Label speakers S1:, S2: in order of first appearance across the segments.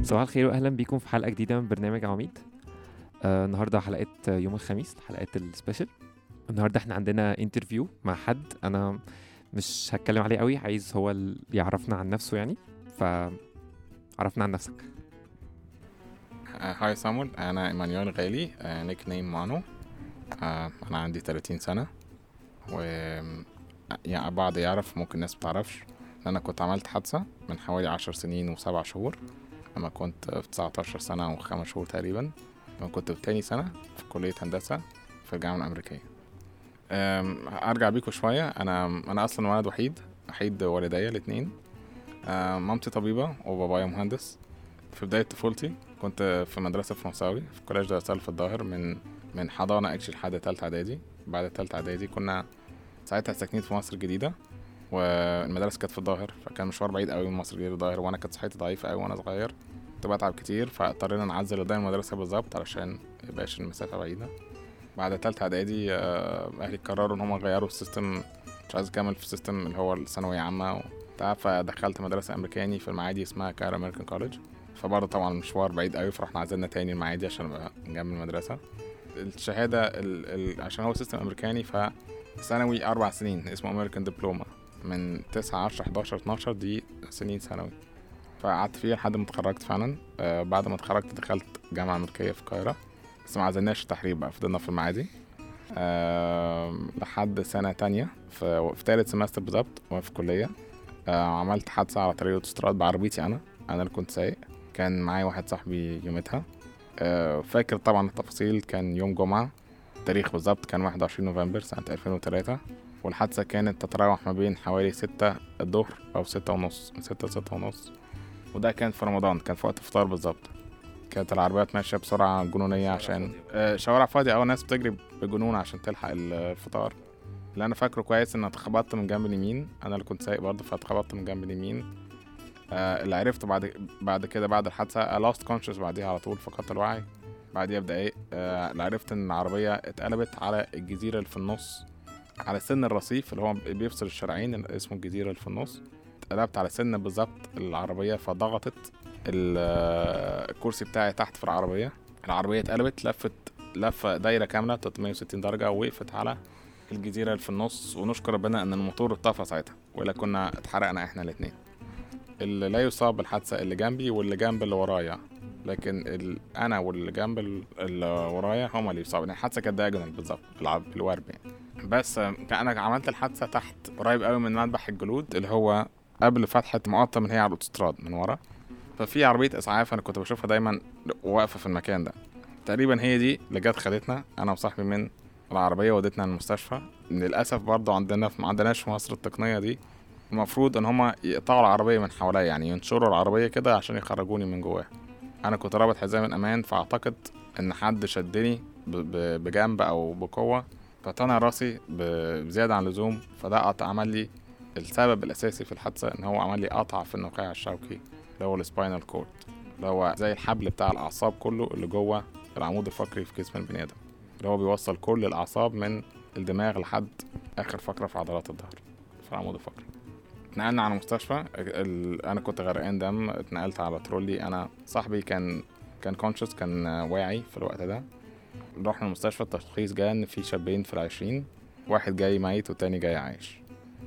S1: صباح الخير واهلا بيكم في حلقه جديده من برنامج عواميد آه النهارده حلقه يوم الخميس حلقات السبيشال النهارده احنا عندنا انترفيو مع حد انا مش هتكلم عليه قوي عايز هو اللي يعرفنا عن نفسه يعني ف عرفنا عن نفسك
S2: هاي سامول انا ايمانويل غالي نيك نيم مانو آه، انا عندي 30 سنه و يعني بعض يعرف ممكن ناس متعرفش ان انا كنت عملت حادثه من حوالي 10 سنين وسبع شهور لما كنت في 19 سنه وخمس شهور تقريبا لما كنت في تاني سنه في كليه هندسه في الجامعه الامريكيه أم، ارجع بيكم شويه انا انا اصلا ولد وحيد وحيد والديا الاثنين مامتي طبيبه وبابايا مهندس في بدايه طفولتي كنت في مدرسه فرنساوي في كوليج دراسات في الظاهر من من حضانه اكشلي لحد تالتة اعدادي بعد تالتة اعدادي كنا ساعتها ساكنين في مصر الجديده والمدرسه كانت في الظاهر فكان مشوار بعيد قوي من مصر الجديده للظاهر وانا كانت صحتي ضعيفه قوي وانا صغير كنت بتعب كتير فاضطرينا نعزل قدام المدرسه بالظبط علشان ميبقاش المسافه بعيده بعد تالتة اعدادي آه، اهلي قرروا ان هم يغيروا السيستم مش عايز اكمل في السيستم اللي هو الثانويه عامه وبتاع فدخلت مدرسه امريكاني في المعادي اسمها كايرو امريكان كوليدج فبرضه طبعا مشوار بعيد قوي فرحنا عزلنا تاني المعادي عشان نبقى جنب المدرسه الشهاده ال... ال... عشان هو سيستم امريكاني فثانوي اربع سنين اسمه امريكان دبلوما من 9 10 11 12 دي سنين ثانوي فقعدت فيها لحد ما اتخرجت فعلا آه بعد ما اتخرجت دخلت جامعه امريكيه في القاهره بس ما عزلناش التحرير بقى فضلنا في المعادي آه لحد سنه تانية في, في تالت سمستر بالظبط وانا في الكليه آه عملت حادثه على طريق الاوتوستراد بعربيتي انا انا اللي كنت سايق كان معايا واحد صاحبي يومتها آه، فاكر طبعا التفاصيل كان يوم جمعة التاريخ بالظبط كان 21 نوفمبر سنة 2003 والحادثة كانت تتراوح ما بين حوالي ستة الظهر أو ستة ونص من ستة لستة ونص وده كان في رمضان كان في وقت الفطار بالظبط كانت العربيات ماشية بسرعة جنونية عشان آه، شوارع فاضية أو ناس بتجري بجنون عشان تلحق الفطار اللي أنا فاكره كويس إن اتخبطت من جنب اليمين أنا اللي كنت سايق برضه فاتخبطت من جنب اليمين آه، اللي عرفته بعد بعد كده بعد الحادثه لاست كونشس بعديها على طول فقدت الوعي بعديها بدقايق آه، اللي عرفت ان العربيه اتقلبت على الجزيره اللي في النص على سن الرصيف اللي هو بيفصل الشارعين اللي اسمه الجزيره اللي في النص اتقلبت على سن بالظبط العربيه فضغطت ال- آه، الكرسي بتاعي تحت في العربيه العربيه اتقلبت لفت لفه دايره كامله 360 درجه ووقفت على الجزيره اللي في النص ونشكر ربنا ان الموتور اتطفى ساعتها والا كنا اتحرقنا احنا الاتنين اللي لا يصاب بالحادثة اللي جنبي واللي جنب اللي ورايا لكن ال... انا واللي جنب ال- اللي ورايا هما اللي يصابوا يعني الحادثة كانت دايجونال بالظبط بالعرض بالورب يعني بس آه، كان انا عملت الحادثة تحت قريب قوي من مذبح الجلود اللي هو قبل فتحة مقطم اللي هي على الاوتوستراد من ورا ففي عربية اسعاف انا كنت بشوفها دايما واقفة في المكان ده تقريبا هي دي اللي جت خدتنا انا وصاحبي من العربية ودتنا المستشفى للأسف برضه عندنا في ما عندناش في مصر التقنية دي المفروض ان هما يقطعوا العربيه من حواليا يعني ينشروا العربيه كده عشان يخرجوني من جواها انا كنت رابط حزام الامان فاعتقد ان حد شدني ب- ب- بجنب او بقوه فطنع راسي ب- بزياده عن اللزوم فده قطع عمل لي السبب الاساسي في الحادثه ان هو عمل لي قطع في النخاع الشوكي اللي هو السباينال كورد اللي هو زي الحبل بتاع الاعصاب كله اللي جوه العمود الفقري في جسم البني ادم اللي هو بيوصل كل الاعصاب من الدماغ لحد اخر فقره في عضلات الظهر في العمود الفقري اتنقلنا على مستشفى ال... انا كنت غرقان دم اتنقلت على ترولي انا صاحبي كان كان كونشس كان واعي في الوقت ده رحنا المستشفى التشخيص جه ان في شابين في العشرين واحد جاي ميت والتاني جاي عايش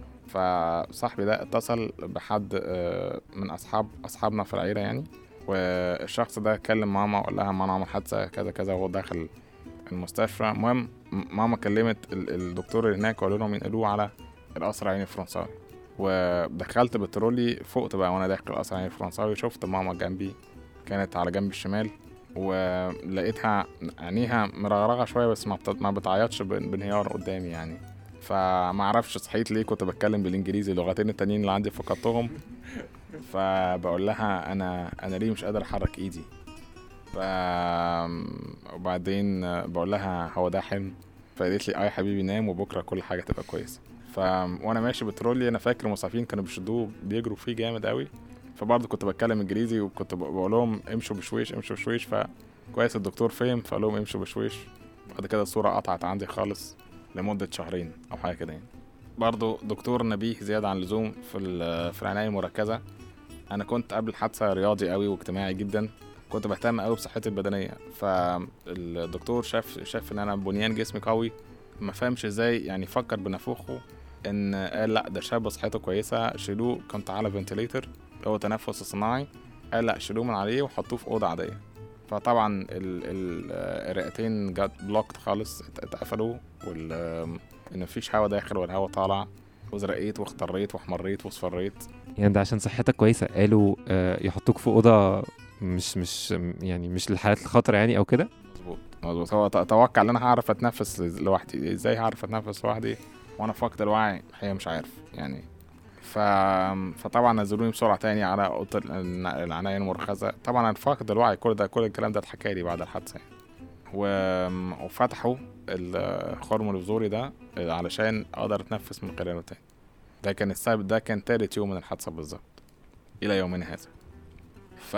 S2: فصاحبي ده اتصل بحد آه، من اصحاب اصحابنا في العيله يعني والشخص ده كلم ماما وقال لها ماما عمل حادثه كذا كذا وهو داخل المستشفى المهم م- ماما كلمت ال- الدكتور اللي هناك وقالوا لهم ينقلوه على القصر العيني الفرنساوي ودخلت بالترولي فقت بقى وانا داخل القصر العيني الفرنساوي شفت ماما جنبي كانت على جنب الشمال ولقيتها عينيها مرغرغه شويه بس ما بت- ما بتعيطش بان- بانهيار قدامي يعني فما اعرفش صحيت ليه كنت بتكلم بالانجليزي اللغتين التانيين اللي عندي فقدتهم فبقول لها انا انا ليه مش قادر احرك ايدي ف وبعدين بقول لها هو ده حلم فقالت لي اه يا حبيبي نام وبكره كل حاجه تبقى كويسه ف وانا ماشي بترولي انا فاكر المسعفين كانوا بيشدوه بيجروا فيه جامد قوي فبرضه كنت بتكلم انجليزي وكنت بقول لهم امشوا بشويش امشوا بشويش فكويس الدكتور فهم فقال لهم امشوا بشويش بعد كده الصوره قطعت عندي خالص لمده شهرين او حاجه كده يعني برضه دكتور نبيه زياده عن اللزوم في ال- في العنايه المركزه انا كنت قبل الحادثه رياضي قوي واجتماعي جدا كنت بهتم قوي بصحتي البدنيه فالدكتور شاف شاف ان انا بنيان جسمي قوي ما فهمش ازاي يعني فكر بنفوخه ان قال لا ده شاب صحته كويسه شيلوه كنت على فنتليتر هو تنفس صناعي قال لا شيلوه من عليه وحطوه في اوضه عاديه فطبعا ال- ال- الرئتين جت بلوكت خالص ات- اتقفلوا وال ان مفيش هوا داخل ولا هوا طالع وزرقيت واخضريت واحمريت واصفريت
S1: يعني ده عشان صحتك كويسه قالوا آه، يحطوك في اوضه مش مش يعني مش للحالات الخطر يعني او كده
S2: مظبوط مظبوط هو ت- توقع ان انا هعرف اتنفس لوحدي ازاي هعرف اتنفس لوحدي وانا فاقد الوعي هي مش عارف يعني ف... فطبعا نزلوني بسرعه تاني على اوضه ال- العنايه المركزه طبعا انا فاقد الوعي كل ده كل الكلام ده اتحكى لي بعد الحادثه يعني و... وفتحوا الخرم البذوري ده علشان اقدر اتنفس من خلاله تاني ده كان السبب ده كان تالت يوم من الحادثه بالظبط الى يومنا هذا ف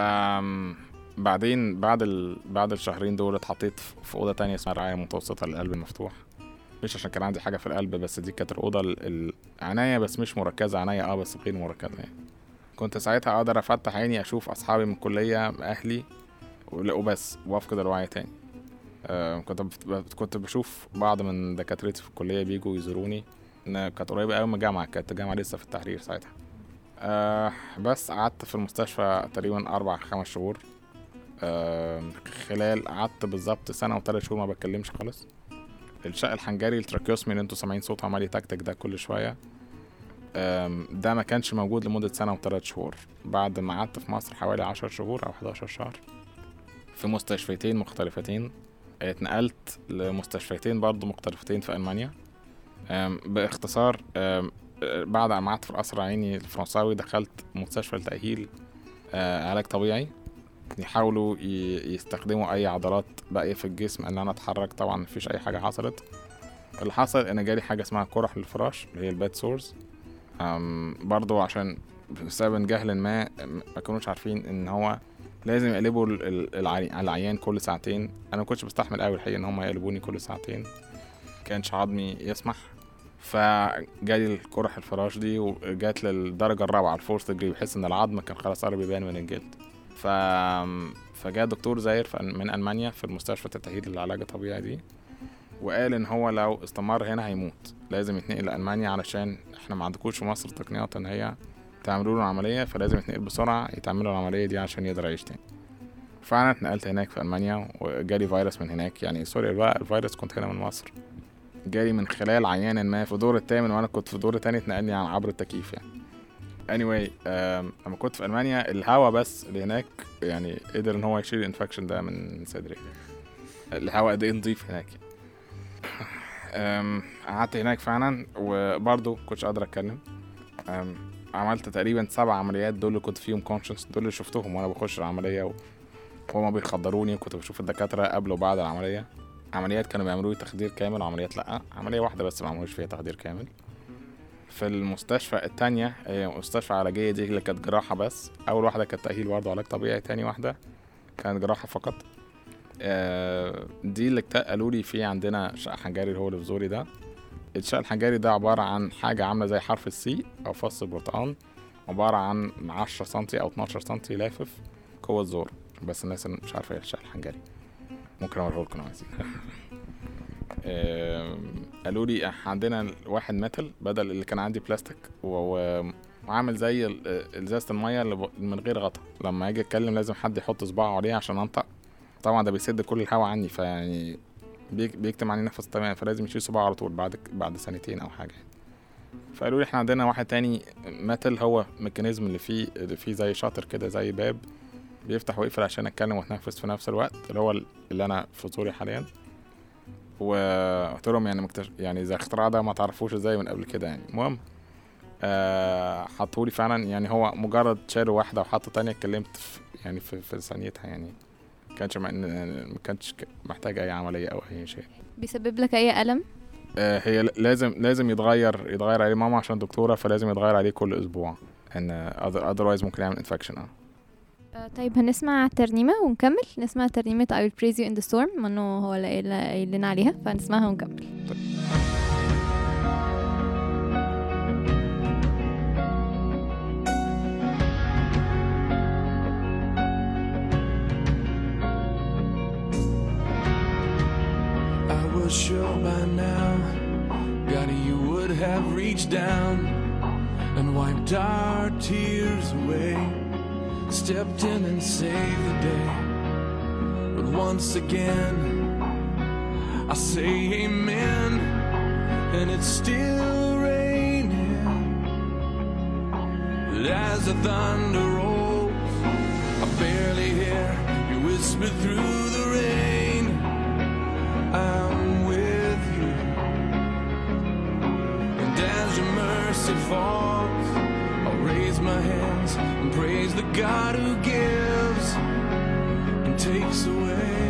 S2: بعدين بعد ال... بعد الشهرين دول اتحطيت في في اوضه تانية اسمها رعايه متوسطه للقلب المفتوح مش عشان كان عندي حاجه في القلب بس دي كانت الاوضه ال- العنايه بس مش مركزه عنايه اه بس غير مركزه يعني كنت ساعتها اقدر افتح عيني اشوف اصحابي من الكليه اهلي ولا- وبس وافقد الوعي تاني آه كنت بت- كنت بشوف بعض من دكاترتي في الكليه بيجوا يزوروني إن كانت قريبه قوي من الجامعه كانت الجامعه لسه في التحرير ساعتها آه بس قعدت في المستشفى تقريبا اربع خمس شهور آه خلال قعدت بالظبط سنه وثلاث شهور ما بتكلمش خالص الشق الحنجري التراكيوسمي اللي انتوا سامعين صوته عمال يتكتك ده كل شويه آم، ده ما كانش موجود لمدة سنة وثلاث شهور بعد ما قعدت في مصر حوالي عشر شهور أو 11 شهر في مستشفيتين مختلفتين اتنقلت لمستشفيتين برضو مختلفتين في ألمانيا آم، باختصار آم، آه، بعد ما قعدت في القصر العيني الفرنساوي دخلت مستشفى لتأهيل آه، علاج طبيعي يحاولوا ي- يستخدموا أي عضلات باقية في الجسم إن أنا أتحرك طبعا مفيش أي حاجة حصلت اللي حصل إن جالي حاجة اسمها قرح للفراش اللي هي الباد سورز أم برضو عشان بسبب جهل ما ما كانوش عارفين ان هو لازم يقلبوا ال- ال- العي- العيان كل ساعتين انا ما كنتش بستحمل قوي الحقيقه ان هم يقلبوني كل ساعتين كانش عظمي يسمح فجالي القرح الفراش دي وجات للدرجه الرابعه الفورث ديجري بحيث ان العظم كان خلاص قرب يبان من الجلد ف فجاء دكتور زاير في- من المانيا في المستشفى التأهيل للعلاج الطبيعي دي وقال ان هو لو استمر هنا هيموت لازم يتنقل لألمانيا علشان احنا ما عندكوش في مصر تقنيات ان هي تعملوا له عملية فلازم يتنقل بسرعة يتعملوا العملية دي عشان يقدر يعيش تاني فأنا اتنقلت هناك في ألمانيا وجالي فيروس من هناك يعني سوري بقى الفيروس كنت هنا من مصر جالي من خلال عيان ما في دور التامن وأنا كنت في دور تاني اتنقلني عن عبر التكييف يعني anyway um, لما كنت في ألمانيا الهوا بس اللي هناك يعني قدر إن هو يشيل الانفكشن ده من صدري الهوا قد إيه نضيف هناك يعني. أم، قعدت هناك فعلا وبرضه كنتش قادر اتكلم أم، عملت تقريبا سبع عمليات دول اللي كنت فيهم كونشنس دول اللي شفتهم وانا بخش العمليه و- وهما بيخدروني وكنت بشوف الدكاتره قبل وبعد العمليه عمليات كانوا بيعملوا لي تخدير كامل وعمليات لا عمليه واحده بس ما عملوش فيها تخدير كامل في المستشفى التانية هي مستشفى علاجية دي اللي كانت جراحة بس أول واحدة كانت تأهيل برضه علاج طبيعي تاني واحدة كانت جراحة فقط آه، دي اللي اكت- قالوا لي في عندنا شق حنجري اللي هو الفزوري ده الشق الحنجري ده عبارة عن حاجة عاملة زي حرف السي أو فص البرتقال عبارة عن 10 سنتي أو 12 سنتي لافف جوه الزور بس الناس اللي مش عارفة ايه الشق الحنجري ممكن أوريه لكم لو عايزين آم، قالوا لي إح- عندنا واحد ميتال بدل اللي كان عندي بلاستيك و- و- وعامل زي ال- ازازة المية اللي ب- من غير غطا لما اجي اتكلم لازم حد يحط صباعه عليه عشان انطق طبعا ده بيسد كل الهواء عني فيعني بيك- بيكتم عني نفس تمام فلازم يشيل صباعه على طول بعد بعد سنتين او حاجه فقالوا لي احنا عندنا واحد تاني ميتال هو ميكانيزم اللي فيه اللي فيه زي شاطر كده زي باب بيفتح ويقفل عشان اتكلم واتنفس في نفس الوقت اللي هو اللي انا في زوري حاليا وقلت لهم يعني مكتش... يعني اذا اختراع ده ما تعرفوش ازاي من قبل كده يعني المهم آه حطولي فعلا يعني هو مجرد شالوا واحده وحطوا تانية اتكلمت في يعني في, في ثانيتها يعني كانش ما ما كانش ك- محتاج اي عمليه او اي شيء
S3: بيسبب لك اي الم
S2: آه هي ل- لازم لازم يتغير يتغير عليه ماما عشان دكتوره فلازم يتغير عليه كل اسبوع ان اذروايز ممكن يعمل انفكشن اه
S3: آه، طيب هنسمع ترنيمة ونكمل نسمع ترنيمة I will praise you in the storm منه هو اللي قايل- قايل لنا عليها فنسمعها ونكمل
S4: have reached down and wiped our tears away, stepped in and saved the day. But once again, I say amen, and it's still raining. But as the thunder rolls, I barely hear you whisper through the rain. I'm with you. And as your mercy falls, I'll raise my hands and praise the God who gives and takes away.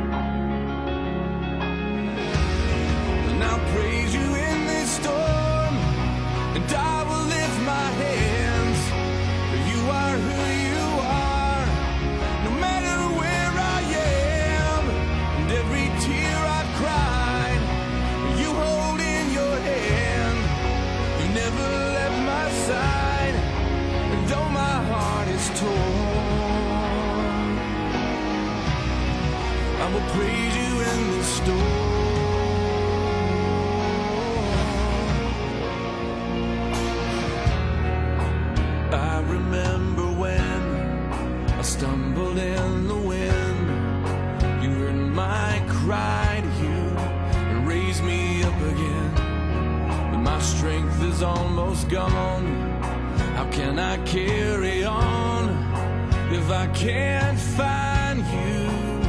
S4: And I'll praise you in this storm, and I will lift my hands. For you are who you are, no matter where I am, and every tear I've cried, you hold in your hand. You never left my side, and though my heart is torn, I will praise you in the storm. I remember when I stumbled in the wind. You heard my cry to you and raised me up again. But my strength is almost gone. How can I carry on if I can't find you?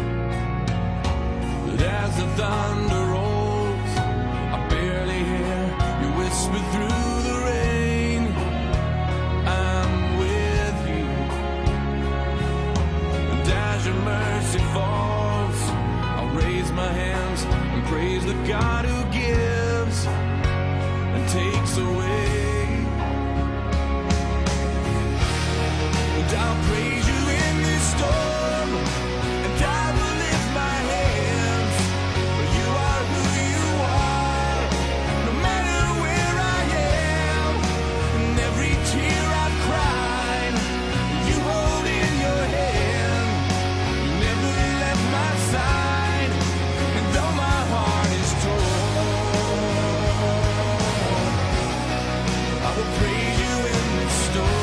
S4: But as the thunder rolls, I barely hear you whisper through the rain. I'm with you. And as your mercy falls, I'll raise my hands and praise the God who gives and takes away. And I'll praise you in this storm, and I will lift my hands. For you are who you are, no matter where I am, and every tear I've cried, you hold in your hand. You never left my side, and though my heart is torn, I will praise you in this storm.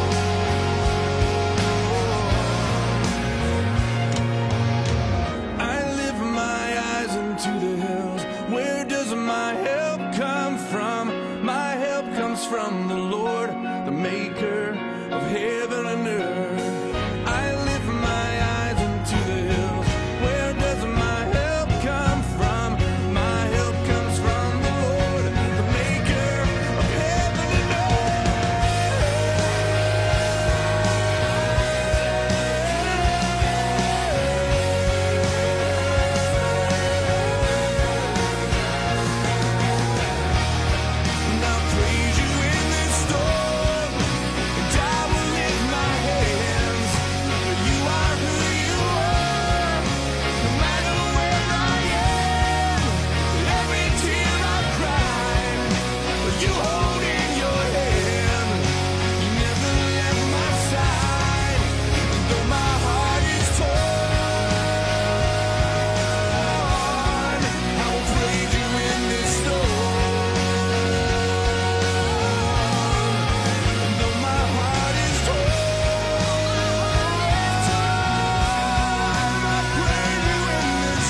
S4: I lift my eyes into the hills. Where does my help come from? My help comes from the Lord, the maker of heaven and earth. I lift my eyes into the hills. Where does my help come from? My help comes from the Lord, the maker of heaven and And I'll praise you in this storm, and I will lift my hands. For you are who you are, no matter where I am. Every tear I cry, you hold in your hand. You never left my side, and though my heart is torn, I will praise you in this storm. Though my heart is torn, I praise you in this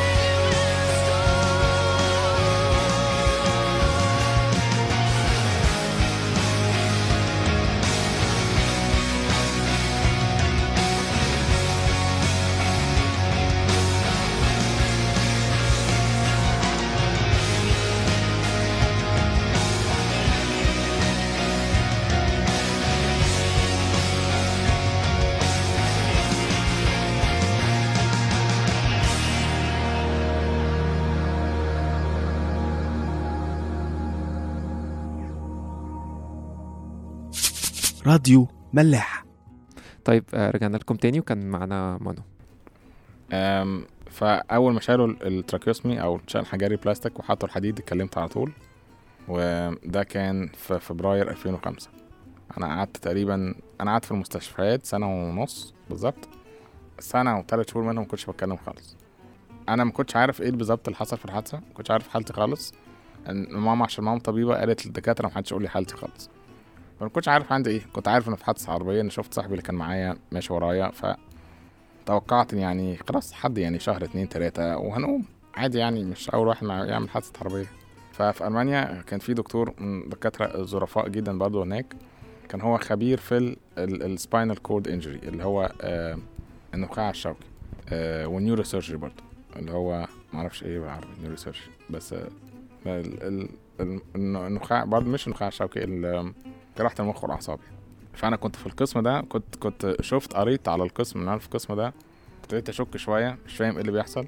S5: راديو ملاح
S1: طيب آه، رجعنا لكم تاني وكان معانا مانو
S2: أم، فاول ما شالوا ال- التراكيوسمي او شال حجاري بلاستيك وحطوا الحديد اتكلمت على طول وده كان في فبراير 2005 انا قعدت تقريبا انا قعدت في المستشفيات سنه ونص بالظبط سنه وثلاث شهور منهم ما كنتش بتكلم خالص انا ما كنتش عارف ايه بالظبط اللي حصل في الحادثه ما كنتش عارف حالتي خالص ان ماما عشان ماما طبيبه قالت للدكاتره محدش يقول لي حالتي خالص فما كنتش عارف عندي ايه كنت عارف ان في حادثه عربيه ان شفت صاحبي اللي كان معايا ماشي ورايا ف توقعت ان يعني خلاص حد يعني شهر اتنين تلاتة وهنقوم عادي يعني مش اول واحد مع- يعمل حادثه عربيه ففي المانيا كان في دكتور من الدكاتره الظرفاء جدا برضه هناك كان هو خبير في السباينال كورد انجري اللي هو آه النخاع الشوكي آه والنيورو سيرجري برضه اللي هو معرفش ايه بالعربي نيورو سيرجري بس آه ال- ال- ال- النخاع برضه مش النخاع الشوكي ال- جراحة المخ والأعصاب يعني. فأنا كنت في القسم ده كنت كنت شفت قريت على القسم إن أنا في القسم ده ابتديت أشك شوية مش فاهم إيه اللي بيحصل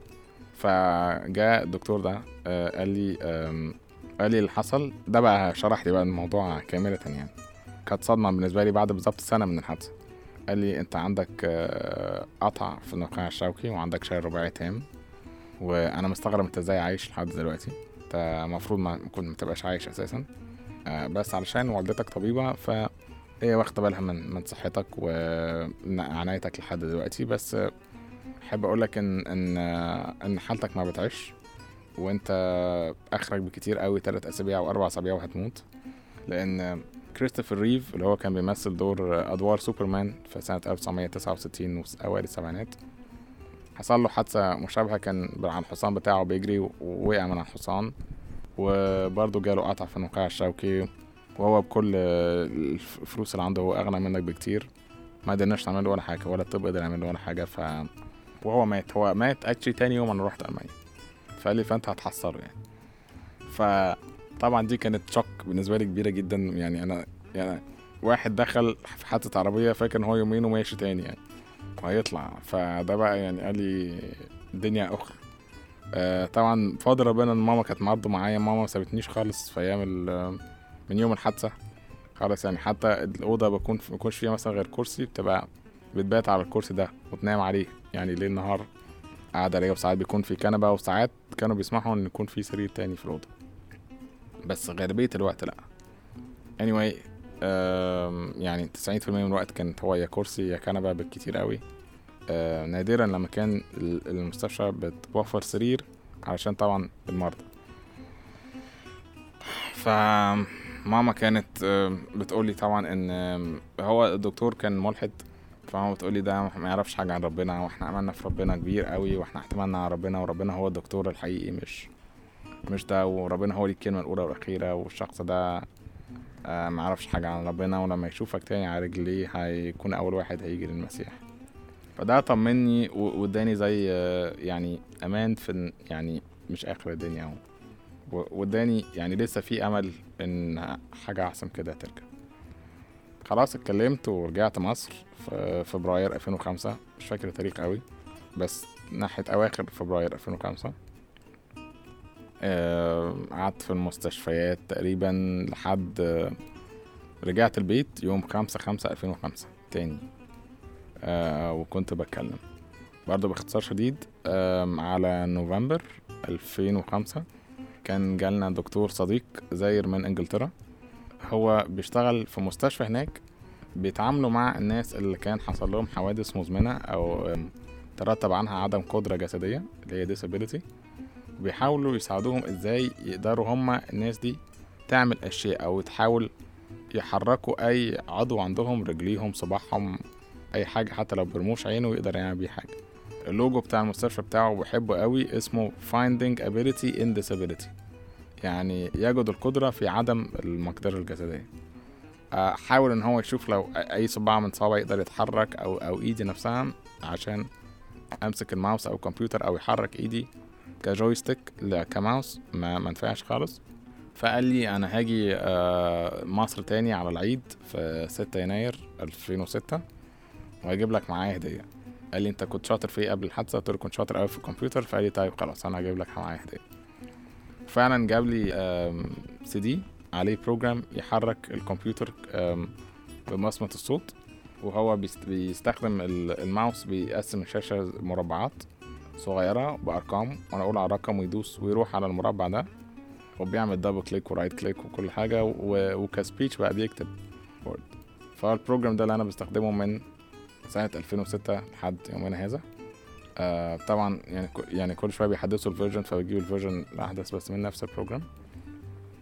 S2: فجاء الدكتور ده آه، قال لي آم، قال لي اللي حصل ده بقى شرح لي بقى الموضوع كاملة يعني كانت صدمة بالنسبة لي بعد بالظبط سنة من الحادثة قال لي أنت عندك آه، قطع في النخاع الشوكي وعندك شلل رباعي تام وأنا مستغرب أنت إزاي عايش لحد دلوقتي أنت المفروض ما كنت ما تبقاش عايش أساسا آه، بس علشان والدتك طبيبة ف هي واخدة بالها من من صحتك وعنايتك لحد دلوقتي بس آه، أحب أقول لك إن إن آه، إن حالتك ما بتعيش وأنت آخرك بكتير قوي تلات أسابيع أو أربع أسابيع وهتموت لأن كريستوفر ريف اللي هو كان بيمثل دور آه، أدوار سوبرمان في سنة 1969 وأوائل السبعينات حصل له حادثة مشابهة كان على الحصان بتاعه بيجري ووقع من على الحصان وبرضه جاله قطع في النخاع الشوكي وهو بكل الفلوس اللي عنده هو اغنى منك بكتير ما قدرناش نعمل له ولا حاجه ولا الطب قدر يعمل له ولا حاجه ف وهو مات هو مات اكشلي تاني يوم انا رحت المانيا فقال لي فانت هتحصره يعني فطبعا دي كانت شوك بالنسبه لي كبيره جدا يعني انا يعني واحد دخل في حادثه عربيه فاكر ان هو يومين وماشي تاني يعني وهيطلع فده بقى يعني قال لي الدنيا اخرى آه طبعا بفضل ربنا ان ماما كانت برضه معايا ماما ما سابتنيش خالص في ايام ال- من يوم الحادثه خالص يعني حتى الاوضه بكون ما بيكونش فيها مثلا غير كرسي بتبقى بتبات على الكرسي ده وتنام عليه يعني ليل نهار قاعدة عليه وساعات بيكون في كنبة وساعات كانوا بيسمحوا ان يكون في سرير تاني في الأوضة بس غالبية الوقت لأ anyway آم، يعني تسعين في المية من الوقت كانت هو يا كرسي يا كنبة بالكتير قوي آه، نادرا لما كان ال- المستشفى بتوفر سرير علشان طبعا المرضى فماما كانت آه، بتقولي طبعا ان آه، هو الدكتور كان ملحد فماما بتقولي ده ما يعرفش حاجة عن ربنا واحنا املنا في ربنا كبير قوي واحنا احتمالنا على ربنا وربنا هو الدكتور الحقيقي مش مش ده وربنا هو ليه الكلمة الأولى والأخيرة والشخص ده آه، ما يعرفش حاجة عن ربنا ولما يشوفك تاني على رجليه هيكون أول واحد هيجي للمسيح فده طمني و- واداني زي آه، يعني أمان في إن- يعني مش آخر الدنيا اهو و- واداني يعني لسه في أمل إن حاجة أحسن كده ترجع خلاص اتكلمت ورجعت مصر في فبراير 2005 مش فاكر التاريخ قوي بس ناحية أواخر فبراير 2005 آه، قعدت في المستشفيات تقريبا لحد آه، رجعت البيت يوم خمسة خمسة ألفين وخمسة تاني آه وكنت بتكلم برضه باختصار شديد آم، على نوفمبر ألفين وخمسة كان جالنا دكتور صديق زاير من انجلترا هو بيشتغل في مستشفى هناك بيتعاملوا مع الناس اللي كان حصل لهم حوادث مزمنة أو آم، ترتب عنها عدم قدرة جسدية اللي هي disability وبيحاولوا يساعدوهم ازاي يقدروا هما الناس دي تعمل اشياء او تحاول يحركوا اي عضو عندهم رجليهم صباعهم اي حاجه حتى لو برموش عينه يقدر يعمل بيه حاجه اللوجو بتاع المستشفى بتاعه بحبه قوي اسمه finding ability in disability يعني يجد القدرة في عدم المقدرة الجسدية آه، حاول ان هو يشوف لو اي صباع من صوابعي يقدر يتحرك او او ايدي نفسها عشان امسك الماوس او الكمبيوتر او يحرك ايدي كجويستيك لا كماوس ما منفعش خالص فقال لي انا هاجي آه، مصر تاني على العيد في 6 يناير 2006 وهجيب لك معايا هديه قال لي انت كنت شاطر في ايه قبل الحادثه قلت له كنت شاطر قوي في الكمبيوتر فقال لي طيب خلاص انا هجيب لك معايا هديه فعلا جاب لي آم، سي دي عليه بروجرام يحرك الكمبيوتر آم، ببصمه الصوت وهو بيست- بيستخدم ال- الماوس بيقسم الشاشه مربعات صغيرة بأرقام وأنا أقول على الرقم ويدوس ويروح على المربع ده وبيعمل دبل كليك ورايت كليك وكل حاجة و- وكسبيتش بقى بيكتب وورد فالبروجرام ده اللي أنا بستخدمه من سنة 2006 لحد يومنا هذا آه طبعا يعني ك- يعني كل شوية بيحدثوا الفيرجن فبجيب الفيرجن الأحدث بس من نفس البروجرام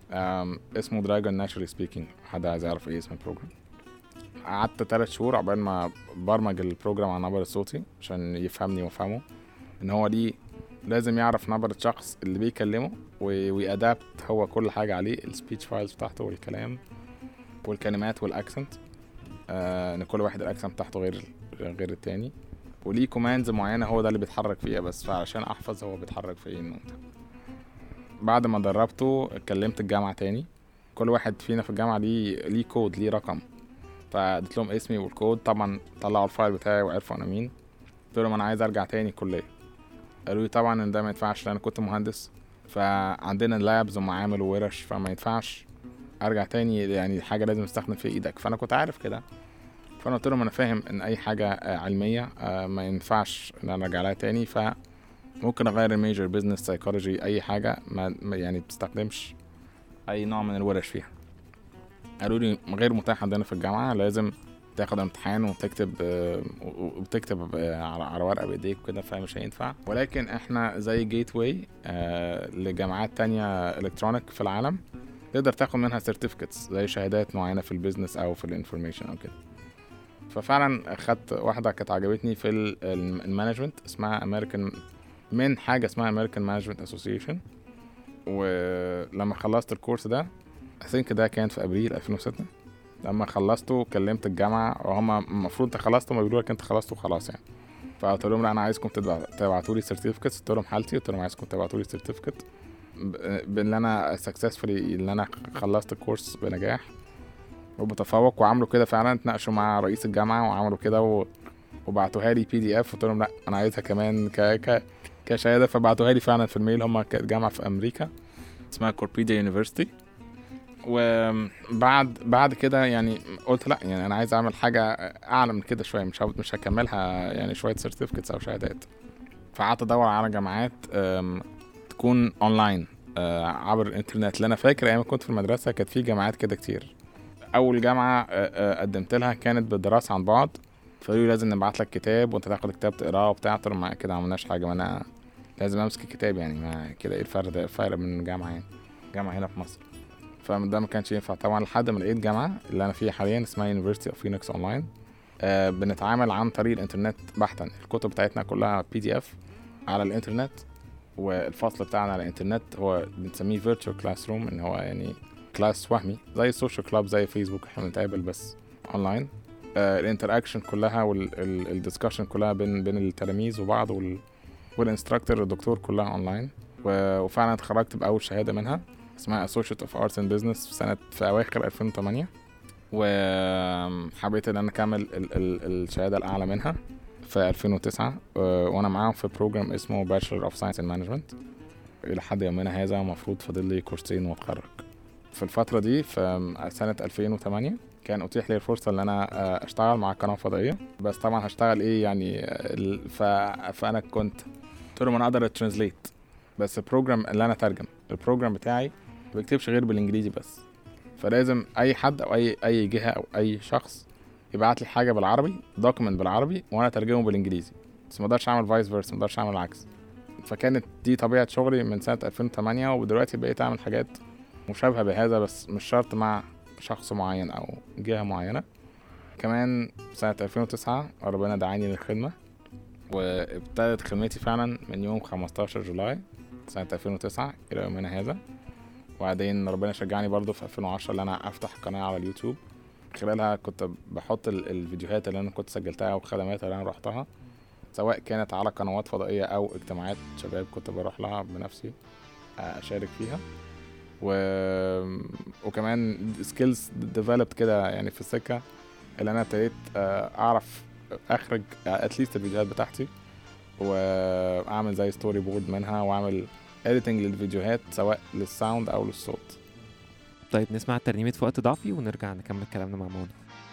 S2: أم، اسمه دراجون ناتشرالي سبيكينج حد عايز يعرف ايه اسم البروجرام قعدت تلات شهور عقبال ما برمج البروجرام على نبرة صوتي عشان يفهمني وافهمه ان هو دي لازم يعرف نبرة شخص اللي بيكلمه و- ويأدابت هو كل حاجة عليه السبيتش فايلز بتاعته والكلام والكلمات والاكسنت آه ان كل واحد الاكسنت بتاعته غير غير التاني وليه كوماندز معينة هو ده اللي بيتحرك فيها بس فعشان احفظ هو بيتحرك فين وبتاع. بعد ما دربته كلمت الجامعة تاني كل واحد فينا في الجامعة ليه ليه كود ليه رقم فاديت لهم اسمي والكود طبعا طلعوا الفايل بتاعي وعرفوا انا مين قلت لهم انا عايز ارجع تاني الكلية قالوا لي طبعا ان ده ما ينفعش لان انا كنت مهندس فعندنا لابز ومعامل وورش فما ينفعش ارجع تاني يعني حاجة لازم تستخدم في ايدك فانا كنت عارف كده فانا قلت لهم انا فاهم ان اي حاجة آه، علمية آه، ما ينفعش ان انا ارجع لها تاني ف ممكن اغير الميجر بزنس سايكولوجي اي حاجه ما ما- يعني بتستخدمش اي نوع من الورش فيها قالوا لي غير متاح عندنا في الجامعه لازم تاخد امتحان وتكتب آه، و- وبتكتب آه، على على ورقه بايديك وكده فمش هينفع ولكن احنا زي جيت واي لجامعات تانية الكترونيك في العالم تقدر تاخد منها سيرتيفيكتس زي شهادات معينه في البيزنس او في الانفورميشن او كده ففعلا خدت واحده كانت عجبتني في ال- الم- المانجمنت اسمها امريكان من حاجه اسمها امريكان مانجمنت اسوسيشن ولما خلصت الكورس ده I think ده كان في ابريل 2006 لما خلصته كلمت الجامعه وهم المفروض انت خلصت هم بيقولوا لك انت خلصت وخلاص يعني فقلت لهم لا انا عايزكم تبعتوا لي سيرتيفيكتس قلت لهم حالتي قلت لهم عايزكم تبعتوا لي سيرتيفيكت بان انا سكسسفولي ان انا خلصت الكورس بنجاح وبتفوق وعملوا كده فعلا اتناقشوا مع رئيس الجامعه وعملوا كده و... وبعتوها لي بي دي اف قلت لهم لا انا عايزها كمان ك... ك... كشهاده فبعتوها لي فعلا في الميل هم كانت جامعه في امريكا اسمها كوربيديا يونيفرسيتي وبعد بعد كده يعني قلت لا يعني انا عايز اعمل حاجه اعلى من كده شويه مش هب- مش هكملها يعني شويه سيرتيفيكتس او شهادات فقعدت ادور على جامعات أم، تكون اونلاين أه، عبر الانترنت اللي انا فاكر ايام ما كنت في المدرسه كانت في جامعات كده كتير اول جامعه أه، أه، قدمت لها كانت بالدراسه عن بعد فقالوا لي لازم نبعت لك كتاب وانت تاخد كتاب تقراه وبتاع قلت لهم ما كده ما عملناش حاجه ما انا لازم امسك الكتاب يعني ما كده ايه الفرق ده الفرق من جامعه يعني جامعه هنا في مصر فده ما كانش ينفع طبعا لحد ما لقيت جامعه اللي انا فيها حاليا اسمها University of Phoenix Online آه بنتعامل عن طريق الانترنت بحتا الكتب بتاعتنا كلها بي دي اف على الانترنت والفصل بتاعنا على الانترنت هو بنسميه virtual classroom ان هو يعني كلاس وهمي زي السوشيال كلاب زي فيسبوك احنا بنتقابل بس اونلاين آه الانتراكشن كلها والدiscussion كلها بين بين التلاميذ وبعض وال والانستراكتور الدكتور كلها اونلاين و- وفعلا اتخرجت باول شهاده منها اسمها Associate of Arts and Business في سنة في أواخر 2008 وحبيت إن أنا أكمل ال ال الشهادة الأعلى منها في 2009 آه، وأنا معاهم في بروجرام اسمه Bachelor of Science in Management إلى حد يومنا هذا المفروض فاضل لي كورسين وأتخرج في الفترة دي في سنة 2008 كان أتيح لي الفرصة إن أنا آه، أشتغل مع قناة فضائية بس طبعا هشتغل إيه يعني آه، ال- ف... فأنا كنت قلت لهم أنا أقدر أترانسليت بس البروجرام اللي أنا أترجم البروجرام بتاعي ما بكتبش غير بالانجليزي بس فلازم اي حد او اي اي جهه او اي شخص يبعت لي حاجه بالعربي دوكيمنت بالعربي وانا اترجمه بالانجليزي بس ما اقدرش اعمل فايس فيرس ما اقدرش اعمل العكس فكانت دي طبيعه شغلي من سنه 2008 ودلوقتي بقيت اعمل حاجات مشابهه بهذا بس مش شرط مع شخص معين او جهه معينه كمان سنه 2009 ربنا دعاني للخدمه وابتدت خدمتي فعلا من يوم 15 جولاي سنة 2009 إلى يومنا هذا وبعدين ربنا شجعني برضو في 2010 ان انا افتح قناه على اليوتيوب خلالها كنت بحط ال- الفيديوهات اللي انا كنت سجلتها والخدمات اللي انا رحتها سواء كانت على قنوات فضائيه او اجتماعات شباب كنت بروح لها بنفسي اشارك فيها و... وكمان سكيلز ديفلوبد كده يعني في السكه اللي انا ابتديت آه، اعرف اخرج اتليست الفيديوهات بتاعتي واعمل زي ستوري بورد منها واعمل اديتنج للفيديوهات سواء للساوند او للصوت
S1: طيب نسمع ترنيمة في وقت ضعفي ونرجع نكمل كلامنا مع منى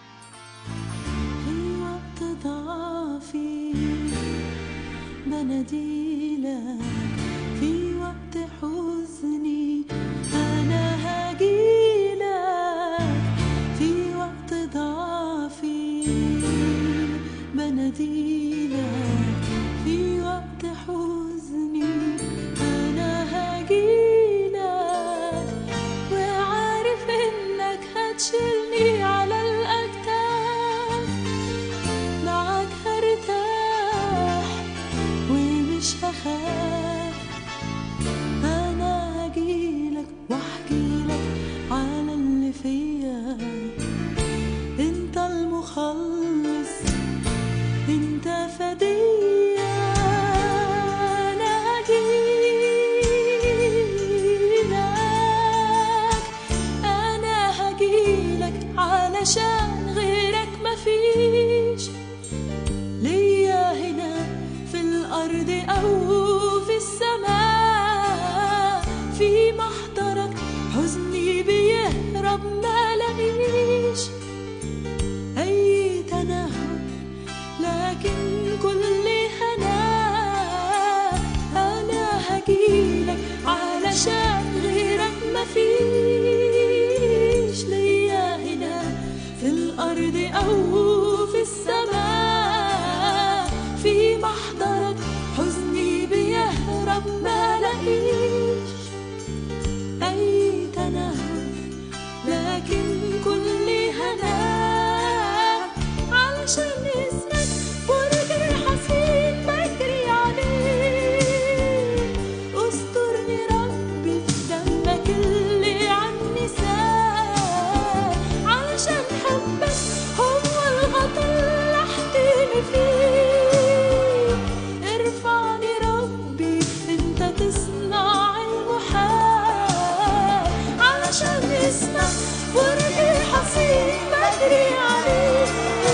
S6: في وقت ضعفي بناديلك في وقت حزني أنا هجيلك في وقت ضعفي بناديلك في وقت حزني أنا هجيلك مخلص انت فدية انا هجيلك انا هجيلك علشان غيرك مفيش ليا هنا في الأرض أو في السماء في محضرك حزني بيهرب ما لاقيش أي تنهد لكن كل هنا أنا هجيلك علشان غيرك مفيش ليا هنا في الأرض أو في السماء في محضرك حزني بيهرب ما لاقيش أي تنهد لكن كل هنا علشان اسمك برج حصين بجري عليه استرني ربي في دمك اللي عني سال علشان حبك هو الغطا اللي احتمي فيه ارفعني ربي انت تصنع المحال علشان اسمك برج حصين بجري عليه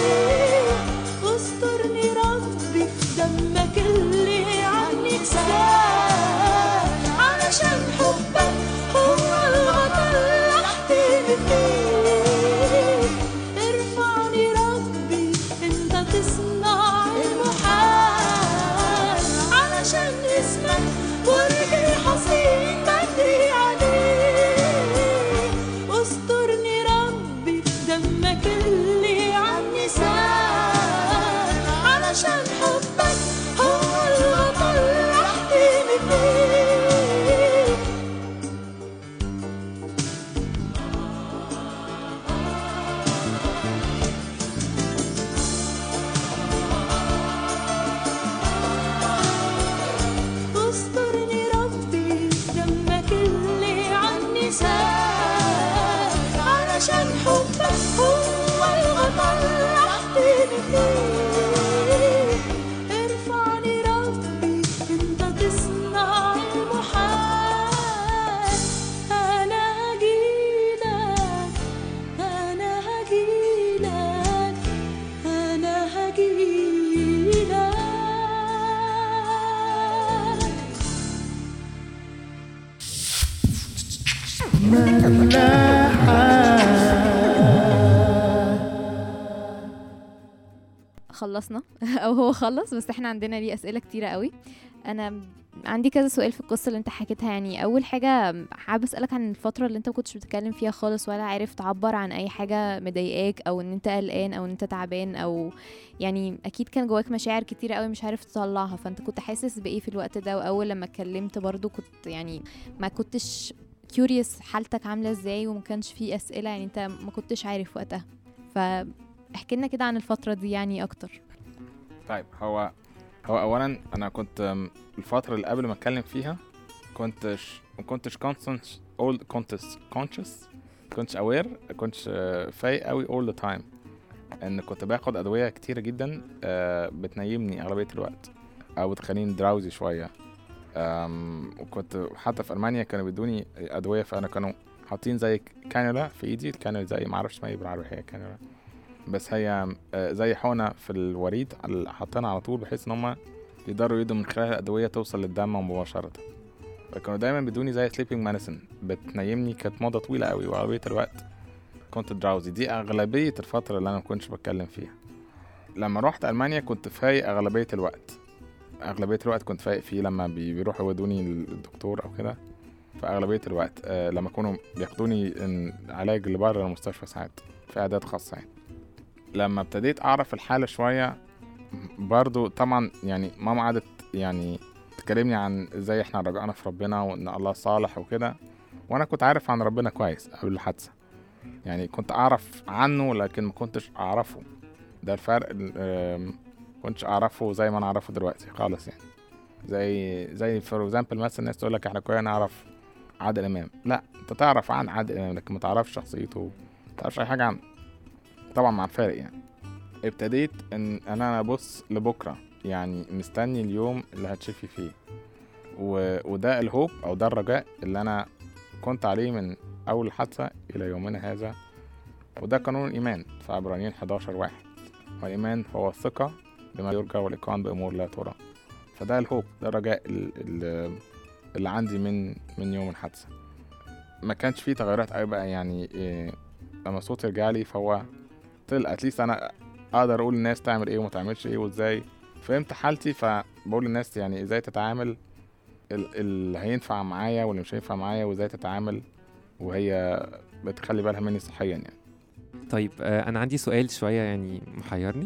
S6: استرني ربي في دمك اللي عني سال علشان حبك هو الغطا اللي احتمي فيه ارفعني ربي انت تصنع المحال علشان اسمك برج حصين بجري عليه استرني ربي في دمك اللي عني سال علشان حبك هو الغطا اللي احتمي فيه استرني ربي دمك اللي عني سال علشان حبك هو الغطا اللي احتمي فيه ارفعني ربي انت تصنع المحال انا هجيلك انا هجيلك انا هجيلك
S3: خلصنا او هو خلص بس احنا عندنا ليه اسئله كتيره قوي انا عندي كذا سؤال في القصه اللي انت حكيتها يعني اول حاجه حابه اسالك عن الفتره اللي انت ما كنتش بتتكلم فيها خالص ولا عارف تعبر عن اي حاجه مضايقاك او ان انت قلقان او ان انت تعبان او يعني اكيد كان جواك مشاعر كتيره قوي مش عارف تطلعها فانت كنت حاسس بايه في الوقت ده واول لما اتكلمت برضو كنت يعني ما كنتش كيوريوس حالتك عامله ازاي وما كانش في اسئله يعني انت ما كنتش عارف وقتها فاحكي لنا كده عن الفتره دي يعني اكتر
S2: طيب هو هو اولا انا كنت أم، الفتره اللي قبل ما اتكلم فيها كنتش ما كنتش conscious all كنتش conscious كنتش aware كنتش آه، فايق قوي all the time ان كنت باخد ادويه كتيره جدا آه، بتنيمني اغلبيه الوقت او بتخليني دراوزي شويه أم، وكنت حتى في المانيا كانوا بيدوني ادويه فانا كانوا حاطين زي كانولا في ايدي الكانولا زي ما اعرفش اسمها ايه بالعربي هي كانولا بس هي آه، زي حقنه في الوريد على- حاطينها على طول بحيث ان هم يقدروا يدوا من خلال الادويه توصل للدم مباشره فكانوا دايما بيدوني زي سليبنج مانيسن بتنيمني كانت مده طويله قوي واغلبيه الوقت كنت دراوزي دي اغلبيه الفتره اللي انا ما كنتش بتكلم فيها لما رحت المانيا كنت فايق اغلبيه الوقت اغلبيه الوقت كنت فايق فيه لما بي- بيروحوا يودوني للدكتور او كده فاغلبيه الوقت آه لما كانوا بياخدوني إن- علاج لبره المستشفى ساعات في اعداد خاصه يعني لما ابتديت اعرف الحاله شويه برضو طبعا يعني ماما قعدت يعني تكلمني عن ازاي احنا رجعنا في ربنا وان الله صالح وكده وانا كنت عارف عن ربنا كويس قبل الحادثه يعني كنت اعرف عنه لكن ما كنتش اعرفه ده الفرق ال- آم، كنتش اعرفه زي ما انا اعرفه دلوقتي خالص يعني زي زي فور اكزامبل مثلا الناس تقول لك احنا كلنا نعرف عادل امام لا انت تعرف عن عادل امام لكن ما تعرفش شخصيته ما تعرفش اي حاجه عنه طبعا مع الفارق يعني ابتديت ان انا ابص لبكره يعني مستني اليوم اللي هتشفي فيه و... وده الهوب او ده الرجاء اللي انا كنت عليه من اول الحادثه الى يومنا هذا وده قانون الايمان في عبرانيين 11 واحد والايمان هو الثقه بما يرجى والايقان بامور لا ترى فده الهوب ده الرجاء ال- ال- اللي عندي من من يوم الحادثه ما كانش فيه تغيرات قوي بقى يعني إيه لما صوتي رجع لي فهو طل اتليست انا اقدر اقول للناس تعمل ايه وما تعملش ايه وازاي فهمت حالتي فبقول للناس يعني ازاي تتعامل ال- اللي هينفع معايا واللي مش هينفع معايا وازاي تتعامل وهي بتخلي بالها مني صحيا يعني
S1: طيب آه انا عندي سؤال شويه يعني محيرني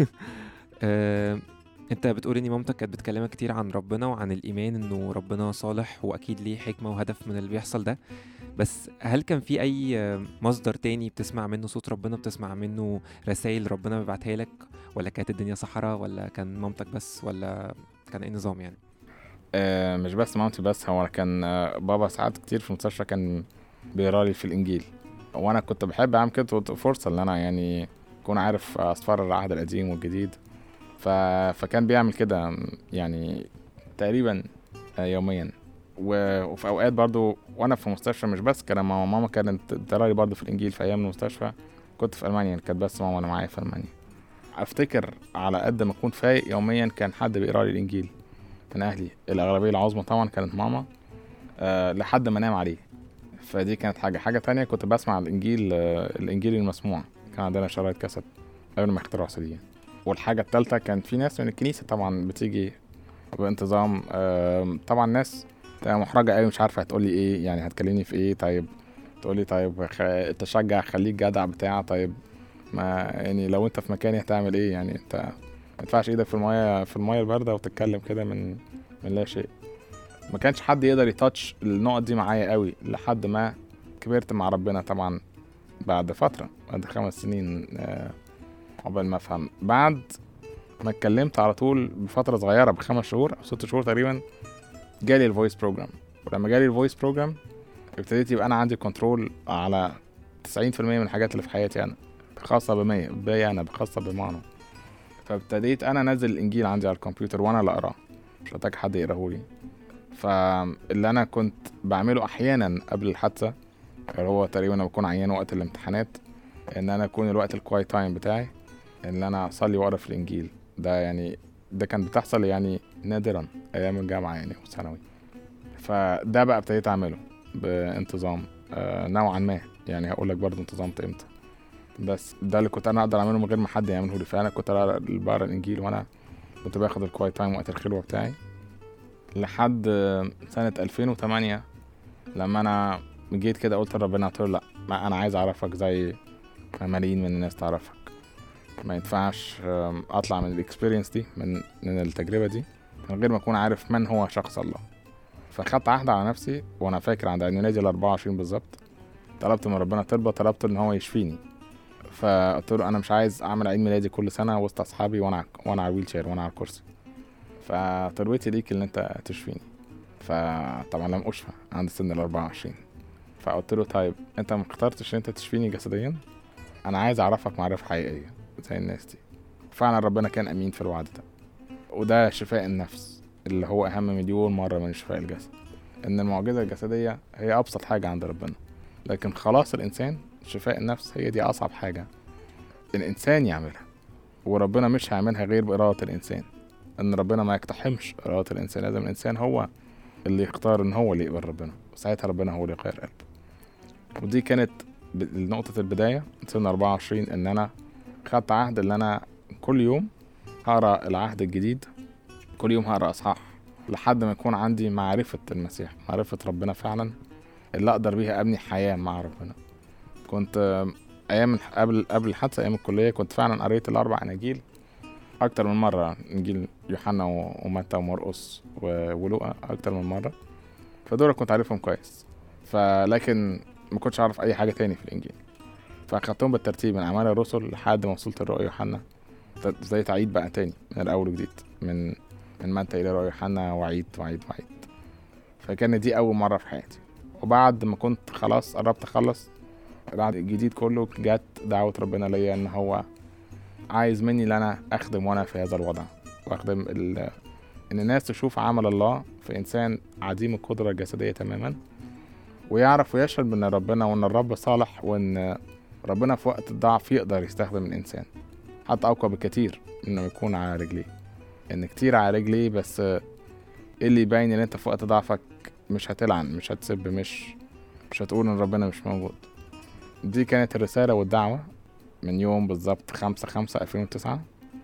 S1: آه انت بتقول ان مامتك كانت بتكلمك كتير عن ربنا وعن الايمان انه ربنا صالح واكيد ليه حكمه وهدف من اللي بيحصل ده بس هل كان في اي آه، مصدر تاني بتسمع منه صوت ربنا بتسمع منه رسائل ربنا بيبعتها لك ولا كانت الدنيا صحراء ولا كان مامتك بس ولا كان ايه النظام يعني
S2: آه مش بس مامتي بس هو كان آه بابا ساعات كتير في المستشفى كان بيقرا لي في الانجيل وانا كنت بحب اعمل كده كنت فرصه ان انا يعني اكون عارف اسفار العهد القديم والجديد ف... فكان بيعمل كده يعني تقريبا آه، يوميا و... وفي اوقات برضو وانا في المستشفى مش بس كان ماما ماما كانت تقرا لي برضو في الانجيل في ايام المستشفى كنت في المانيا كانت بس ماما وانا معايا في المانيا افتكر على قد ما اكون فايق يوميا كان حد بيقرا لي الانجيل من اهلي الاغلبيه العظمى طبعا كانت ماما أه لحد ما انام عليه فدي كانت حاجه حاجه تانية كنت بسمع الانجيل أه الانجيل المسموع كان عندنا شرايط كاسيت قبل ما يخترعوا سي دي والحاجه التالتة كان في ناس من الكنيسه طبعا بتيجي بانتظام أه طبعا ناس تبقى محرجه قوي مش عارفه هتقولي ايه يعني هتكلمني في ايه طيب تقولي طيب خ... تشجع خليك جدع بتاع طيب ما يعني لو انت في مكاني هتعمل ايه يعني انت ما ينفعش ايدك في المايه في المايه البارده وتتكلم كده من من لا شيء ما كانش حد يقدر يتاتش النقط دي معايا قوي لحد ما كبرت مع ربنا طبعا بعد فترة بعد خمس سنين آه، عقبال ما افهم بعد ما اتكلمت على طول بفترة صغيرة بخمس شهور او ست شهور تقريبا جالي الفويس بروجرام ولما جالي الفويس بروجرام ابتديت يبقى انا عندي كنترول على 90% من الحاجات اللي في حياتي انا خاصة بمية بيا انا خاصة بمعنى فابتديت انا انزل الانجيل عندي على الكمبيوتر وانا اللي اقراه مش محتاج حد يقراهولي فاللي انا كنت بعمله احيانا قبل الحادثه اللي هو تقريبا لما بكون عيان وقت الامتحانات ان انا اكون الوقت الكواي تايم بتاعي ان انا اصلي واقرا في الانجيل ده يعني ده كان بتحصل يعني نادرا ايام الجامعه يعني والثانوي فده بقى ابتديت اعمله بانتظام آه نوعا ما يعني هقول لك برضه انتظمت امتى بس ده اللي كنت انا اقدر اعمله من غير ما حد يعمله لي فانا كنت أقرأ- بقرا الانجيل وانا كنت باخد الكواي تايم وقت الخلوه بتاعي لحد سنة 2008 لما أنا جيت كده قلت لربنا قلت له لأ ما أنا عايز أعرفك زي ما ملايين من الناس تعرفك ما ينفعش أم، أطلع من الإكسبيرينس دي من من التجربة دي من غير ما أكون عارف من هو شخص الله فخدت عهد على نفسي وأنا فاكر عند عيد ميلادي ال 24 بالظبط طلبت من ربنا طلبة طلبت إن هو يشفيني فقلت له أنا مش عايز أعمل عيد ميلادي كل سنة وسط أصحابي وأنا وأنا على الويل شير وأنا على الكرسي فطلبتي ليك ان انت تشفيني فطبعا لم اشفى عند سن ال 24 فقلت له طيب انت ما اخترتش ان انت تشفيني جسديا انا عايز اعرفك معرفة حقيقية زي الناس دي فعلا ربنا كان امين في الوعد ده وده شفاء النفس اللي هو اهم مليون مرة من شفاء الجسد ان المعجزة الجسدية هي ابسط حاجة عند ربنا لكن خلاص الانسان شفاء النفس هي دي اصعب حاجة الانسان يعملها وربنا مش هيعملها غير بإرادة الإنسان ان ربنا ما يقتحمش اراده الانسان لازم الانسان هو اللي يختار ان هو اللي يقبل ربنا ساعتها ربنا هو اللي يغير قلبه ودي كانت ب- نقطة البداية سن 24 ان انا خدت عهد ان انا كل يوم هقرا العهد الجديد كل يوم هقرا اصحاح لحد ما يكون عندي معرفة المسيح معرفة ربنا فعلا اللي اقدر بيها ابني حياة مع ربنا كنت آم، ايام الح- قبل قبل الحادثة ايام الكلية كنت فعلا قريت الاربع اناجيل اكتر من مره انجيل يوحنا و- ومتى ومرقس و- ولوقا اكتر من مره فدول كنت عارفهم كويس فلكن ما كنتش اعرف اي حاجه تاني في الانجيل فاخدتهم بالترتيب من اعمال الرسل لحد ما وصلت لرؤيا يوحنا ت- زي تعيد بقى تاني من الاول وجديد من من متى الى رؤيا يوحنا وعيد وعيد وعيد فكانت دي اول مره في حياتي وبعد ما كنت خلاص قربت اخلص العهد الجديد كله جت دعوه ربنا ليا ان هو عايز مني ان انا اخدم وانا في هذا الوضع واخدم ال... ان الناس تشوف عمل الله في انسان عديم القدره الجسديه تماما ويعرف ويشهد بان ربنا وان الرب صالح وان ربنا في وقت الضعف يقدر يستخدم الانسان حتى اقوى بكتير انه يكون على رجليه ان كتير على رجليه بس ايه اللي يبين ان انت في وقت ضعفك مش هتلعن مش هتسب مش مش هتقول ان ربنا مش موجود دي كانت الرسالة والدعوة من يوم بالظبط خمسة خمسة ألفين وتسعة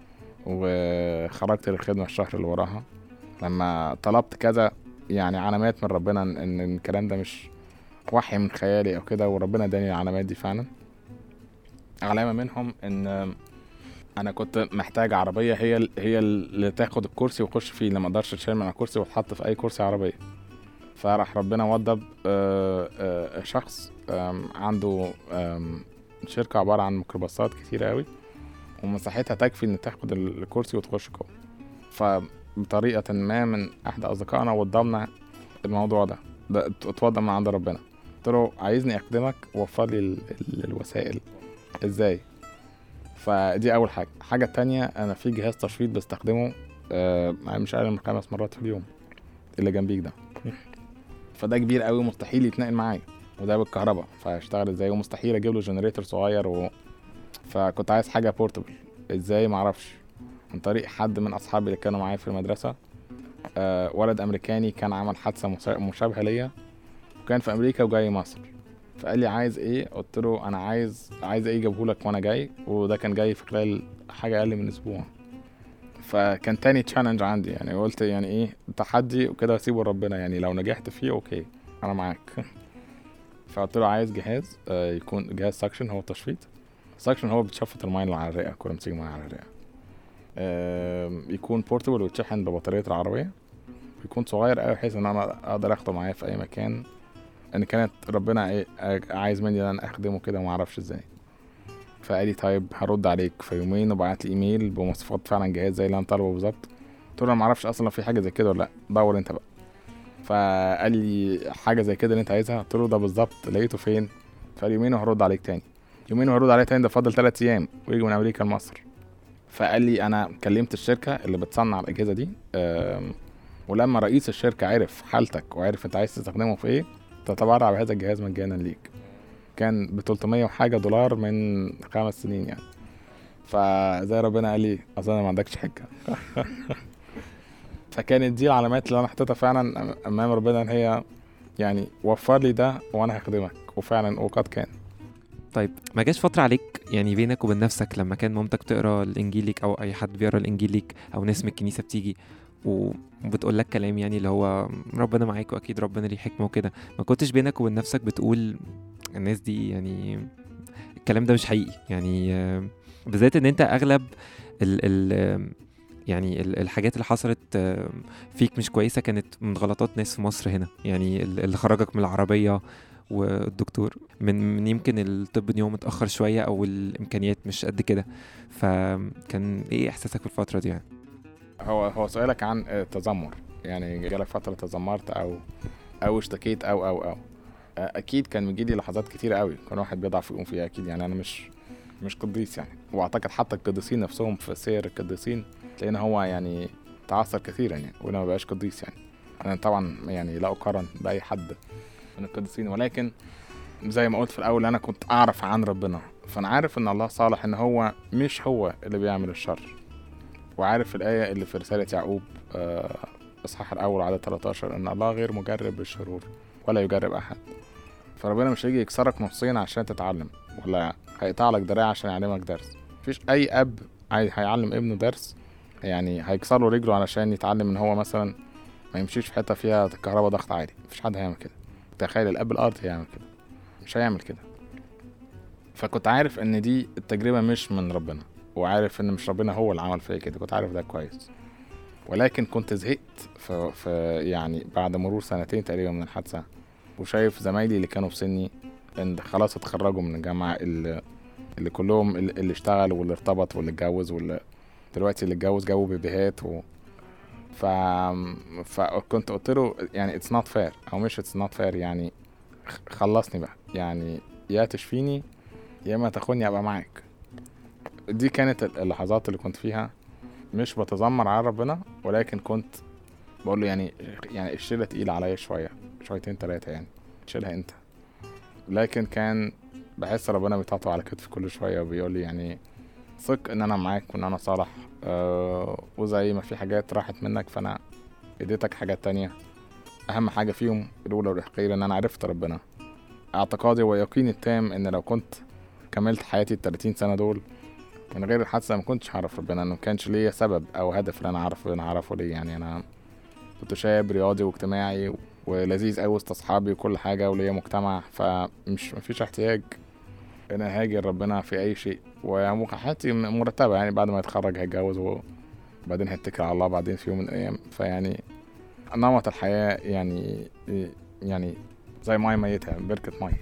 S2: وخرجت للخدمة الشهر اللي وراها لما طلبت كذا يعني علامات من ربنا ان إن الكلام ده مش وحي من خيالي او كده وربنا اداني العلامات دي فعلا علامة منهم ان انا كنت محتاج عربية هي ال- هي اللي تاخد الكرسي ويخش فيه لما اقدرش اتشال من على الكرسي واتحط في اي كرسي عربية فراح ربنا وضب آه، آه، شخص آم، عنده آم، شركة عبارة عن ميكروباصات كتيرة أوي ومساحتها تكفي إن تاخد ال- الكرسي وتخش جوه فبطريقة ما من أحد أصدقائنا وضمنا الموضوع ده ده ات- اتوضى من عند ربنا قلت له عايزني أخدمك وفر لي ال- ال- الوسائل إزاي فدي أول حاجة الحاجة التانية أنا في جهاز تشفيط بستخدمه آه، مش أقل من خمس مرات في اليوم اللي جنبيك ده فده كبير قوي مستحيل يتنقل معايا وده بالكهرباء فهشتغل ازاي ومستحيل اجيب له جنريتور صغير و... فكنت عايز حاجه بورتبل ازاي معرفش عن طريق حد من اصحابي اللي كانوا معايا في المدرسه آه ولد امريكاني كان عمل حادثه مسا- مشابهه ليا وكان في امريكا وجاي مصر فقال لي عايز ايه قلت له انا عايز عايز ايه اجيبهولك وانا جاي وده كان جاي في خلال حاجه اقل من اسبوع فكان تاني تشالنج عندي يعني قلت يعني ايه تحدي وكده اسيبه لربنا يعني لو نجحت فيه اوكي انا معاك فقلت له عايز جهاز آه، يكون جهاز سكشن هو تشفيط سكشن هو بتشفط المايه اللي على الرئه كل ما تيجي ميه على الرئه آم، يكون بورتبل ويتشحن ببطاريه العربيه يكون صغير قوي بحيث ان انا اقدر اخده معايا في اي مكان ان كانت ربنا ايه عايز مني ان انا اخدمه كده وما اعرفش ازاي فقال لي طيب هرد عليك في يومين وبعت لي ايميل بمواصفات فعلا جهاز زي اللي انا طالبه بالظبط قلت له انا ما اعرفش اصلا لو في حاجه زي كده ولا لا دور انت بقى فقال لي حاجه زي كده اللي انت عايزها قلت له ده بالظبط لقيته فين فقال لي يومين وهرد عليك تاني يومين وهرد عليك تاني ده فاضل تلات ايام ويجي من امريكا لمصر فقال لي انا كلمت الشركه اللي بتصنع الاجهزه دي أم، ولما رئيس الشركه عرف حالتك وعرف انت عايز تستخدمه في ايه تتبرع بهذا الجهاز مجانا ليك كان ب 300 وحاجه دولار من خمس سنين يعني فزي ربنا قال لي اظن ما عندكش حجه فكانت دي العلامات اللي انا حطيتها فعلا امام ربنا ان هي يعني وفر لي ده وانا هخدمك وفعلا وقد كان
S1: طيب ما جاش فترة عليك يعني بينك وبين نفسك لما كان مامتك تقرا الانجيل ليك او اي حد بيقرا الانجيل ليك او ناس من الكنيسة بتيجي و- وبتقول لك كلام يعني اللي هو ربنا معاك واكيد ربنا ليه حكمة وكده ما كنتش بينك وبين نفسك بتقول الناس دي يعني الكلام ده مش حقيقي يعني آه، بالذات ان انت اغلب ال ال يعني ال- الحاجات اللي حصلت آه، فيك مش كويسة كانت من غلطات ناس في مصر هنا يعني ال- اللي خرجك من العربية والدكتور من من يمكن الطب ان هو متاخر شويه او الامكانيات مش قد كده فكان ايه احساسك في الفتره دي يعني
S2: هو هو سؤالك عن التذمر يعني جالك فترة تذمرت أو أو اشتكيت أو أو أو أكيد كان بيجيلي لحظات كتيرة قوي كان واحد بيضعف ويقوم فيها أكيد يعني أنا مش مش قديس يعني وأعتقد حتى القديسين نفسهم في سير القديسين لأن هو يعني تعثر كثيرا يعني ولا ما بقاش قديس يعني أنا طبعا يعني لا أقارن بأي حد من القديسين ولكن زي ما قلت في الأول أنا كنت أعرف عن ربنا فأنا عارف إن الله صالح إن هو مش هو اللي بيعمل الشر وعارف الآية اللي في رسالة يعقوب آه، إصحاح الأول عدد 13 إن الله غير مجرب بالشرور ولا يجرب أحد فربنا مش هيجي يكسرك نصين عشان تتعلم ولا هيقطع لك دراع عشان يعلمك درس مفيش أي أب عاي- هيعلم ابنه درس يعني هيكسر له رجله علشان يتعلم إن هو مثلا ما يمشيش في حتة فيها كهرباء ضغط عالي مفيش حد هيعمل كده تخيل الأب الأرض هيعمل كده مش هيعمل كده فكنت عارف إن دي التجربة مش من ربنا وعارف ان مش ربنا هو اللي عمل فيا كده كنت عارف ده كويس ولكن كنت زهقت في, في يعني بعد مرور سنتين تقريبا من الحادثه وشايف زمايلي اللي كانوا في سني ان خلاص اتخرجوا من الجامعه اللي, اللي كلهم اللي اللي اشتغل واللي ارتبط واللي اتجوز واللي دلوقتي اللي اتجوز جابوا بيبيهات و ف... فكنت قلت له يعني اتس نوت فير او مش اتس نوت فير يعني خ- خلصني بقى يعني يا تشفيني يا اما تاخدني ابقى معاك دي كانت اللحظات اللي كنت فيها مش بتذمر على ربنا ولكن كنت بقول له يعني يعني الشيله تقيله عليا شويه شويتين تلاتة يعني شيلها انت لكن كان بحس ربنا بيطبطب على كتفي كل شويه وبيقول لي يعني ثق ان انا معاك وان انا صالح أه وزي ما في حاجات راحت منك فانا اديتك حاجات تانية اهم حاجه فيهم الاولى والاخيره ان انا عرفت ربنا اعتقادي ويقيني التام ان لو كنت كملت حياتي ال 30 سنه دول من غير الحادثه ما كنتش هعرف ربنا انه ما كانش ليا سبب او هدف ان انا اعرف انا اعرفه ليه يعني انا كنت شاب رياضي واجتماعي ولذيذ قوي وسط اصحابي وكل حاجه وليا مجتمع فمش مفيش احتياج ان انا هاجي ربنا في اي شيء وحياتي مرتبه يعني بعد ما اتخرج هتجوز وبعدين هتكل على الله بعدين في يوم من الايام فيعني نمط الحياه يعني يعني زي ميه ميتة بركة ميه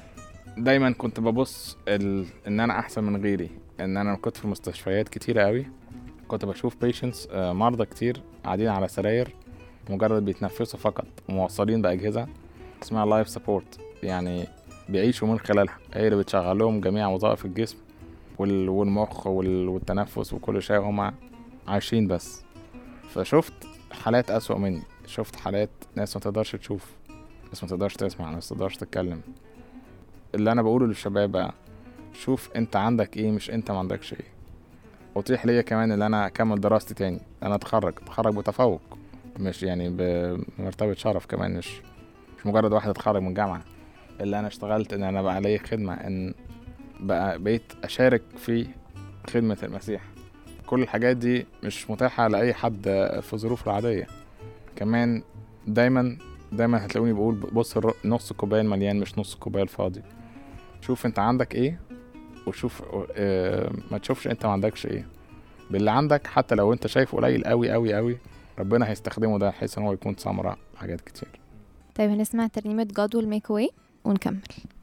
S2: دايما كنت ببص ال... ان انا احسن من غيري ان انا كنت في مستشفيات كتيرة قوي كنت بشوف بيشنتس مرضى كتير قاعدين على سراير مجرد بيتنفسوا فقط موصلين بأجهزة اسمها لايف سبورت يعني بيعيشوا من خلالها هي اللي بتشغل لهم جميع وظائف الجسم وال... والمخ وال... والتنفس وكل شيء هما عايشين بس فشفت حالات أسوأ مني شفت حالات ناس ما تقدرش تشوف ناس ما تقدرش تسمع ناس ما تقدرش تتكلم اللي انا بقوله للشباب بقى شوف انت عندك ايه مش انت ما عندكش ايه اتيح ليا كمان ان انا اكمل دراستي تاني انا اتخرج اتخرج بتفوق مش يعني بمرتبة شرف كمان مش مش مجرد واحد اتخرج من جامعة اللي انا اشتغلت ان انا بقى ليا خدمة ان بقى بقيت اشارك في خدمة المسيح كل الحاجات دي مش متاحة لأي حد في ظروفه العادية كمان دايما دايما هتلاقوني بقول بص الر- نص الكوبايه المليان مش نص الكوبايه الفاضي شوف انت عندك ايه وشوف اه ما تشوفش انت ما عندكش ايه باللي عندك حتى لو انت شايفه قليل قوي قوي قوي ربنا هيستخدمه ده بحيث ان هو يكون ثمره حاجات كتير
S3: طيب هنسمع ترنيمة God will make a way ونكمل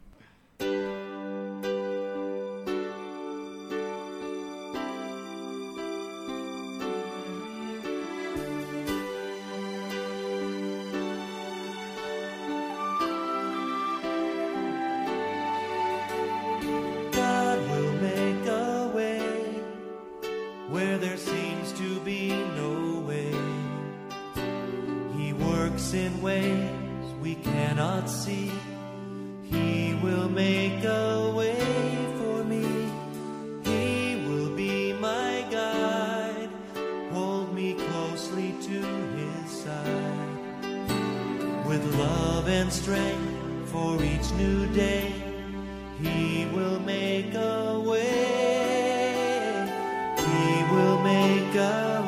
S7: God will make a way where there seems to be no way. He works in ways we cannot see. He will make a way for me. He will be my guide. Hold me closely to his side. With love and strength for each new day. He will make a way. He will make a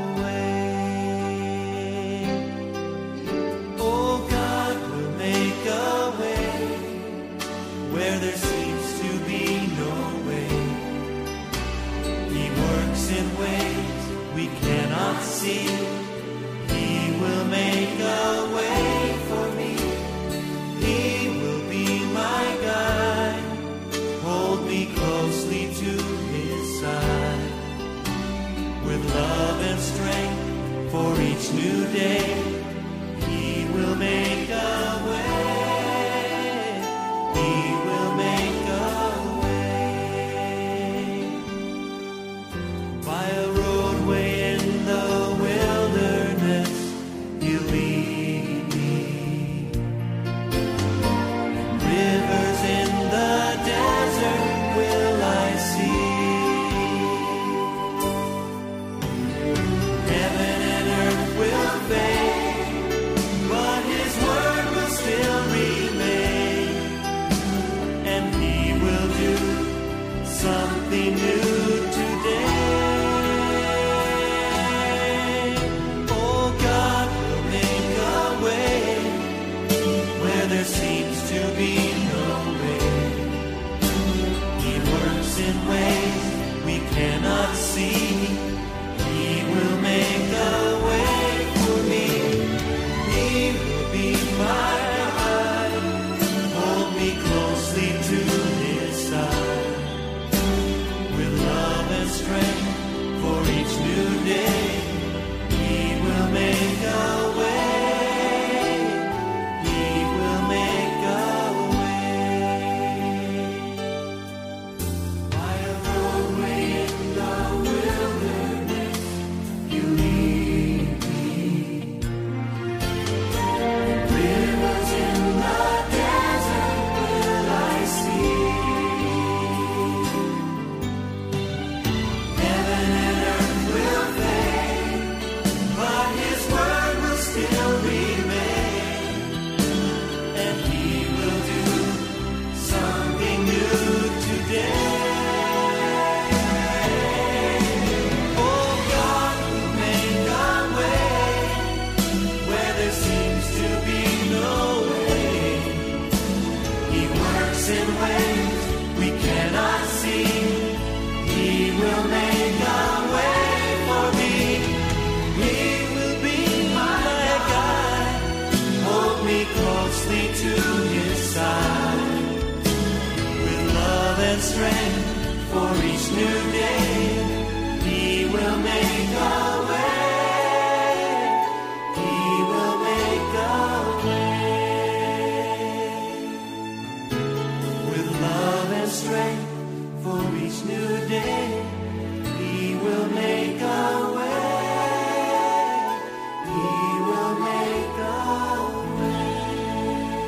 S7: way. Oh, God will make a way where there seems to be no way. He works in ways we cannot see. He will make a way for me. He will be my guide. Hold me closely to his side. With love and strength for each new day, he will make a way. He will make a way. By a roadway in the wilderness, he'll lead me. Rivers in the desert will I see. Heaven and earth will fade, but His word will still remain, and He will do something new today. Oh, God will make a way where there seems to be no way. He works in ways we cannot see. He will make a way for me. He will be my guide. Hold me closely to his side. With love and strength for each new day. He will make a way. He will make a way. By a roadway in the new day, He will make a way. He will make a way. With love and strength for each new day, He will make a way. He will make a way.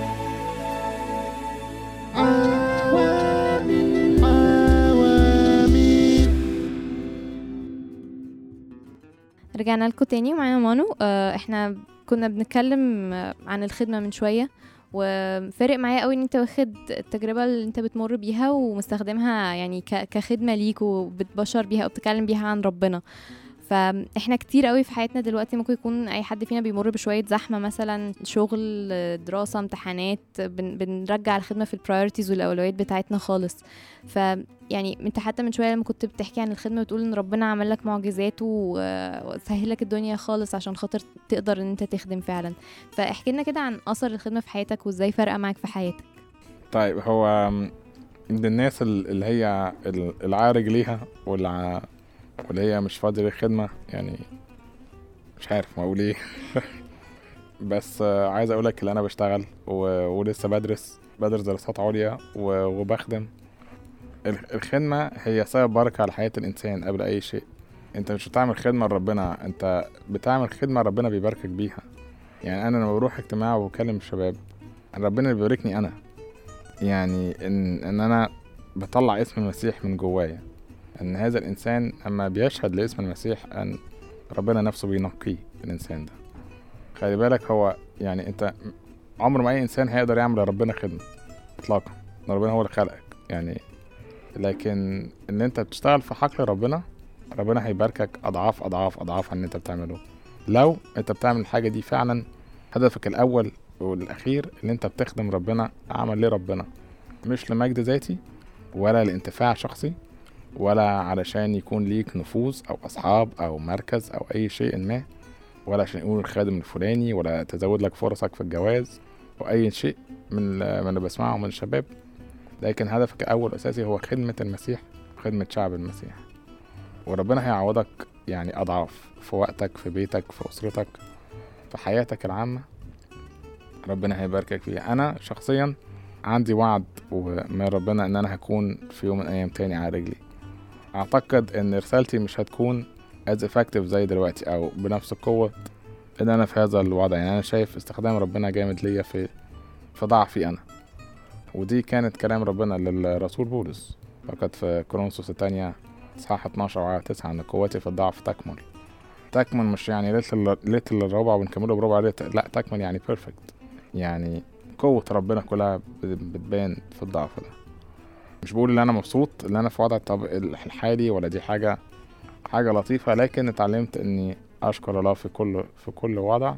S3: رجعنا لكم تاني ومعانا مانو آه، احنا كنا بنتكلم آه، عن الخدمة من شوية وفارق معايا قوي ان انت واخد التجربة اللي انت بتمر بيها ومستخدمها يعني ك- كخدمة ليك وبتبشر بيها او بتتكلم بيها عن ربنا فاحنا كتير قوي في حياتنا دلوقتي ممكن يكون اي حد فينا بيمر بشويه زحمه مثلا شغل آه، دراسه امتحانات بن بنرجع الخدمه في البرايورتيز والاولويات بتاعتنا خالص ف يعني انت حتى من شويه لما كنت بتحكي عن الخدمه بتقول ان ربنا عمل لك معجزات و- وسهل لك الدنيا خالص عشان خاطر تقدر ان انت تخدم فعلا فاحكي لنا كده عن اثر الخدمه في حياتك وازاي فرقه معاك في حياتك
S2: طيب هو من الناس ال- اللي هي ال- العارج ليها واللي واللي هي مش فاضية للخدمة يعني مش عارف ما اقول ايه بس آه، عايز اقولك اللي انا بشتغل و... ولسه بدرس بدرس دراسات عليا و... وبخدم ال- الخدمة هي سبب بركة على حياة الإنسان قبل أي شيء أنت مش بتعمل خدمة لربنا أنت بتعمل خدمة ربنا بيباركك بيها يعني أنا لما بروح اجتماع وبكلم الشباب ربنا اللي بيباركني أنا يعني إن إن أنا بطلع اسم المسيح من جوايا إن هذا الإنسان أما بيشهد لاسم المسيح أن ربنا نفسه بينقيه الإنسان ده خلي بالك هو يعني أنت عمر ما أي إنسان هيقدر يعمل لربنا خدمة إطلاقا ربنا هو اللي خلقك يعني لكن ان انت بتشتغل في حقل ربنا ربنا هيباركك اضعاف اضعاف اضعاف عن اللي انت بتعمله لو انت بتعمل الحاجه دي فعلا هدفك الاول والاخير ان انت بتخدم ربنا عمل لربنا مش لمجد ذاتي ولا لانتفاع شخصي ولا علشان يكون ليك نفوذ او اصحاب او مركز او اي شيء ما ولا عشان يقول الخادم الفلاني ولا تزود لك فرصك في الجواز او اي شيء من ال- من اللي بسمعه من الشباب لكن هدفك الأول أساسي هو خدمة المسيح خدمة شعب المسيح وربنا هيعوضك يعني أضعاف في وقتك في بيتك في أسرتك في حياتك العامة ربنا هيباركك فيها أنا شخصيا عندي وعد من ربنا إن أنا هكون في يوم من الأيام تاني على رجلي أعتقد إن رسالتي مش هتكون as effective زي دلوقتي أو بنفس القوة إن أنا في هذا الوضع يعني أنا شايف استخدام ربنا جامد ليا في في ضعفي أنا ودي كانت كلام ربنا للرسول بولس فقد في كورنثوس الثانية إصحاح 12 وعلى 9 أن قوتي في الضعف تكمل تكمل مش يعني ليلة ال- ليلة الرابعة ونكمله بربع ليلة لا تكمل يعني بيرفكت يعني قوة ربنا كلها بت- بتبان في الضعف ده مش بقول ان انا مبسوط ان انا في وضع الطب... الحالي ولا دي حاجة حاجة لطيفة لكن اتعلمت اني اشكر الله في كل في كل وضع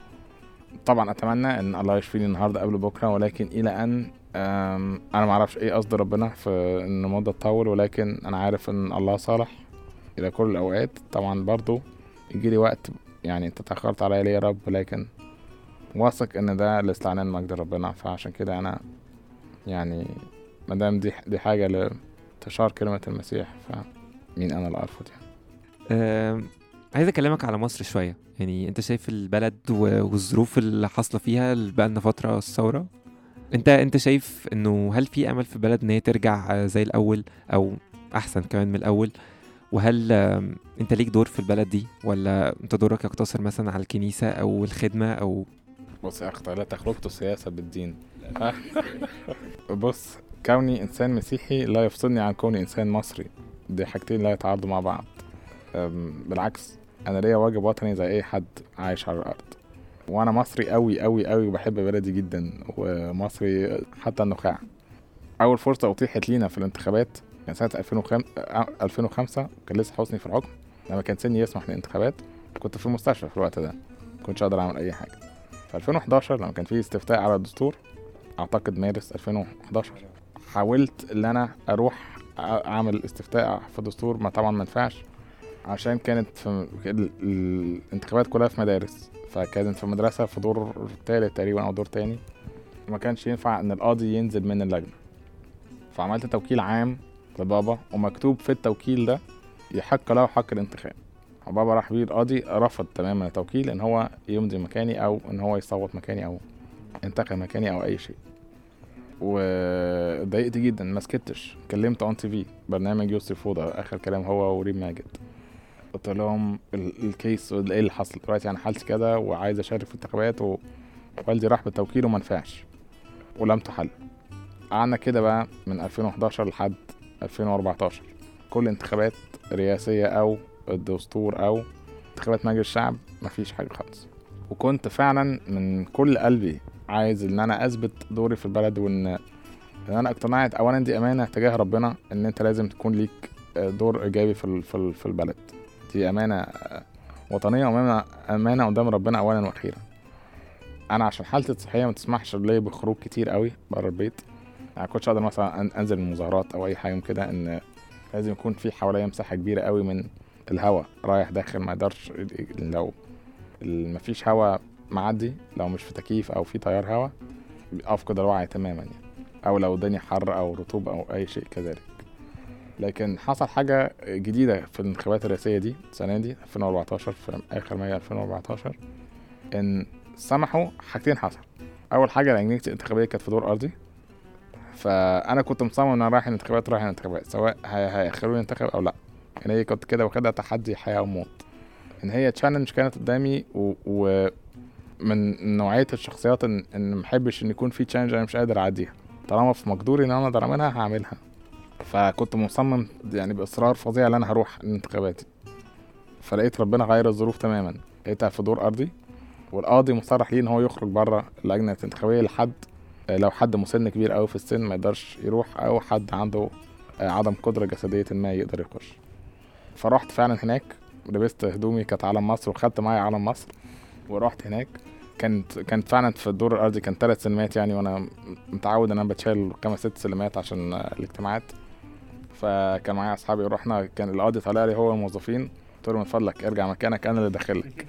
S2: طبعا اتمنى ان الله يشفيني النهارده قبل بكره ولكن الى ان أم، انا معرفش ايه قصد ربنا في ان المده تطول ولكن انا عارف ان الله صالح الى كل الاوقات طبعا برضو يجيلي وقت يعني انت اتاخرت عليا ليه يا رب لكن واثق ان ده لاستعلان مجد ربنا فعشان كده انا يعني مادام دي دي حاجه لانتشار كلمه المسيح فمين انا اللي ارفض يعني
S1: آم، عايز اكلمك على مصر شويه يعني انت شايف البلد و- والظروف اللي حاصله فيها اللي بقالنا فتره الثوره انت انت شايف انه هل في امل في البلد ان هي ترجع آه، زي الاول او احسن كمان من الاول وهل آم، انت ليك دور في البلد دي ولا انت دورك يقتصر مثلا على الكنيسه او الخدمه او
S2: بص يا اخت لا تخلقت السياسه بالدين بص كوني انسان مسيحي لا يفصلني عن كوني انسان مصري دي حاجتين لا يتعارضوا مع بعض أم، بالعكس انا ليا واجب وطني زي اي حد عايش على الارض وانا مصري قوي قوي قوي وبحب بلدي جدا ومصري حتى النخاع اول فرصه اتيحت لينا في الانتخابات كان سنه 2005 آه، 2005 كان لسه حسني في الحكم لما كان سني يسمح للانتخابات كنت في المستشفى في الوقت ده كنتش اقدر اعمل اي حاجه في 2011 لما كان في استفتاء على الدستور اعتقد مارس 2011 حاولت ان انا اروح أ- اعمل استفتاء في الدستور ما طبعا ما ينفعش عشان كانت في ال- ال- الانتخابات كلها في مدارس فكانت في مدرسة في دور تالت تقريبا او دور تاني ما كانش ينفع ان القاضي ينزل من اللجنة فعملت توكيل عام لبابا ومكتوب في التوكيل ده يحق له حق الانتخاب وبابا راح بيه القاضي رفض تماما التوكيل ان هو يمضي مكاني او ان هو يصوت مكاني او ينتخب مكاني او اي شيء وضايقت جدا ما سكتش كلمت اون تي في برنامج يوسف فوضى اخر كلام هو وريم ماجد قلت لهم ال- الكيس ايه اللي حصل دلوقتي انا حالتي كده وعايز اشارك في الانتخابات ووالدي راح بالتوكيل وما نفعش ولم تحل قعدنا كده بقى من 2011 لحد 2014 كل انتخابات رئاسية أو الدستور أو انتخابات مجلس الشعب مفيش حاجة خالص وكنت فعلا من كل قلبي عايز ان انا اثبت دوري في البلد وان ان انا اقتنعت اولا دي امانه تجاه ربنا ان انت لازم تكون ليك دور ايجابي في ال- في ال- في البلد دي امانه وطنيه وامانه امانه قدام ربنا اولا واخيرا انا عشان حالتي الصحيه ما تسمحش ليا بخروج كتير قوي بره البيت يعني كنتش اقدر مثلا أن- انزل المظاهرات او اي حاجه من كده ان لازم يكون في حواليا مساحه كبيره قوي من الهواء رايح داخل ما اقدرش لو ال- مفيش هواء معدي لو مش في تكييف او في تيار هواء افقد الوعي تماما يعني او لو الدنيا حر او رطوبه او اي شيء كذلك لكن حصل حاجة جديدة في الانتخابات الرئاسية دي السنة دي 2014 في آخر مايو 2014 إن سمحوا حاجتين حصل أول حاجة لجنتي الانتخابية كانت في دور أرضي فأنا كنت مصمم إن أنا رايح الانتخابات رايح الانتخابات سواء هي- هيخلوني انتخب أو لأ يعني هي كنت كده واخدها تحدي حياة وموت إن هي تشالنج كانت قدامي و, و من نوعية الشخصيات إن إن محبش إن يكون في تشالنج أنا مش قادر أعديها طالما في مقدوري إن أنا أقدر أعملها هعملها فكنت مصمم يعني باصرار فظيع ان انا هروح الانتخابات فلقيت ربنا غير الظروف تماما لقيتها في دور ارضي والقاضي مصرح ليه ان هو يخرج بره اللجنه الانتخابيه لحد آه، لو حد مسن كبير قوي في السن ما يقدرش يروح او حد عنده آه، عدم قدره جسديه ما يقدر يخش فرحت فعلا هناك لبست هدومي كانت علم مصر وخدت معايا علم مصر ورحت هناك كانت كانت فعلا في الدور الارضي كان ثلاث سلمات يعني وانا متعود ان انا بتشال خمس ست سلمات عشان آه، الاجتماعات فكان معايا اصحابي ورحنا كان القاضي طالع لي هو الموظفين قلت له من فضلك ارجع مكانك انا اللي داخلك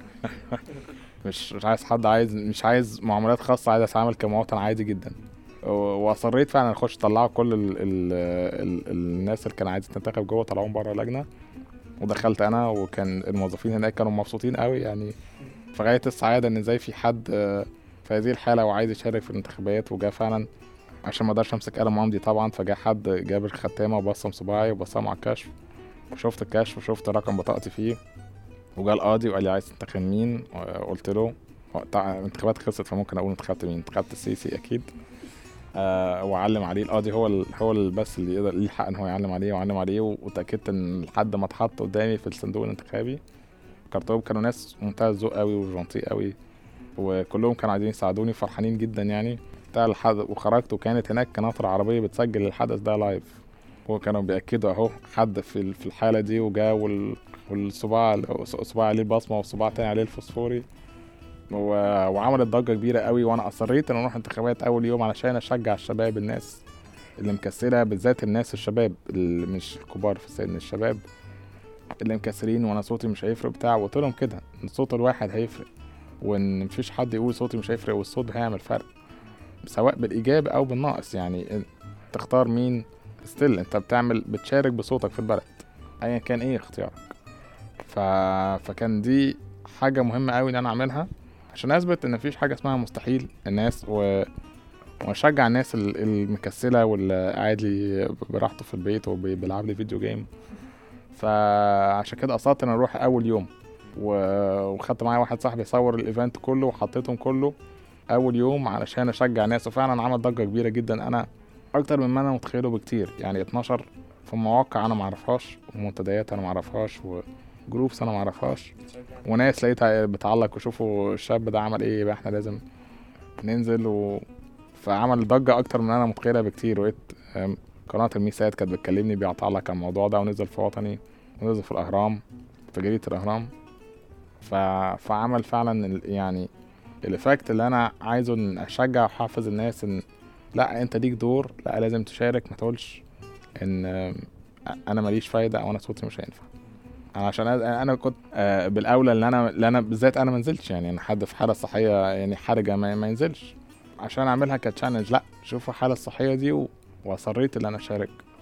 S2: مش مش عايز حد عايز مش عايز معاملات خاصه عايز اتعامل كمواطن عادي جدا و- واصريت فعلا اخش طلعوا كل ال ال ال الناس اللي كانوا عايزين تنتخب جوه طلعوهم بره اللجنه ودخلت انا وكان الموظفين هناك كانوا مبسوطين قوي يعني في غايه السعاده ان ازاي في حد آه، في هذه الحاله وعايز يشارك في الانتخابات وجا فعلا عشان ما اقدرش امسك قلم وامضي طبعا فجاء حد جاب الختامه وبصم صباعي وبصمه على الكشف وشفت الكشف وشفت رقم بطاقتي فيه وجا القاضي وقال لي عايز تنتخب مين قلت له وقتها الانتخابات خلصت فممكن اقول انتخبت مين انتخبت السيسي اكيد آه وعلم عليه القاضي هو ال... هو ال- بس اللي يقدر ليه الحق ان هو يعلم عليه وعلم عليه و- وتاكدت ان لحد ما اتحط قدامي في الصندوق الانتخابي كارتوب كانوا ناس منتهى الذوق قوي وجونتي قوي وكلهم كانوا عايزين يساعدوني فرحانين جدا يعني بتاع الحدث وخرجت وكانت هناك قناطر عربية بتسجل الحدث ده لايف وكانوا بيأكدوا اهو حد في ال- في الحالة دي وجا وال... والصباع الصباع عليه البصمة والصباع التاني عليه الفوسفوري و... وعملت ضجة كبيرة قوي وانا اصريت ان اروح انتخابات اول يوم علشان اشجع الشباب الناس اللي مكسلة بالذات الناس الشباب اللي مش الكبار في السن الشباب اللي مكسرين وانا صوتي مش هيفرق بتاع وقلت لهم كده ان صوت الواحد هيفرق وان مفيش حد يقول صوتي مش هيفرق والصوت هيعمل فرق سواء بالايجاب او بالناقص يعني تختار مين ستيل انت بتعمل بتشارك بصوتك في البلد ايا كان ايه اختيارك ف... فكان دي حاجه مهمه قوي ان انا اعملها عشان اثبت ان مفيش حاجه اسمها مستحيل الناس و... واشجع الناس ال- المكسله واللي قاعد لي براحته في البيت وبيلعب لي فيديو جيم فعشان كده قصدت ان اروح اول يوم و- وخدت معايا واحد صاحبي يصور الايفنت كله وحطيتهم كله اول يوم علشان اشجع ناس وفعلا عمل ضجه كبيره جدا انا اكتر مما انا متخيله بكتير يعني 12 في مواقع انا معرفهاش ومنتديات انا معرفهاش وجروبس انا معرفهاش وناس لقيتها بتعلق وشوفوا الشاب ده عمل ايه يبقى احنا لازم ننزل و... فعمل ضجة أكتر من أنا متخيلها بكتير وقيت أم، قناة الميسات كانت بتكلمني بيعتعلق على الموضوع ده ونزل في وطني ونزل في الأهرام في جريدة الأهرام ف... فعمل فعلا ال- يعني الإفكت اللي أنا عايزه إن أشجع وأحفز الناس إن لا أنت ليك دور لا لازم تشارك ما تقولش إن أم، أنا ماليش فايدة أو أنا صوتي مش هينفع أنا عشان أنا أنا كنت آه، بالأولى اللي أنا اللي أنا بالذات أنا ما نزلتش يعني أنا حد في حالة صحية يعني حرجة ما, ما ينزلش عشان اعملها كتشالنج لا شوفوا الحاله الصحيه دي و... واصريت ان انا اشارك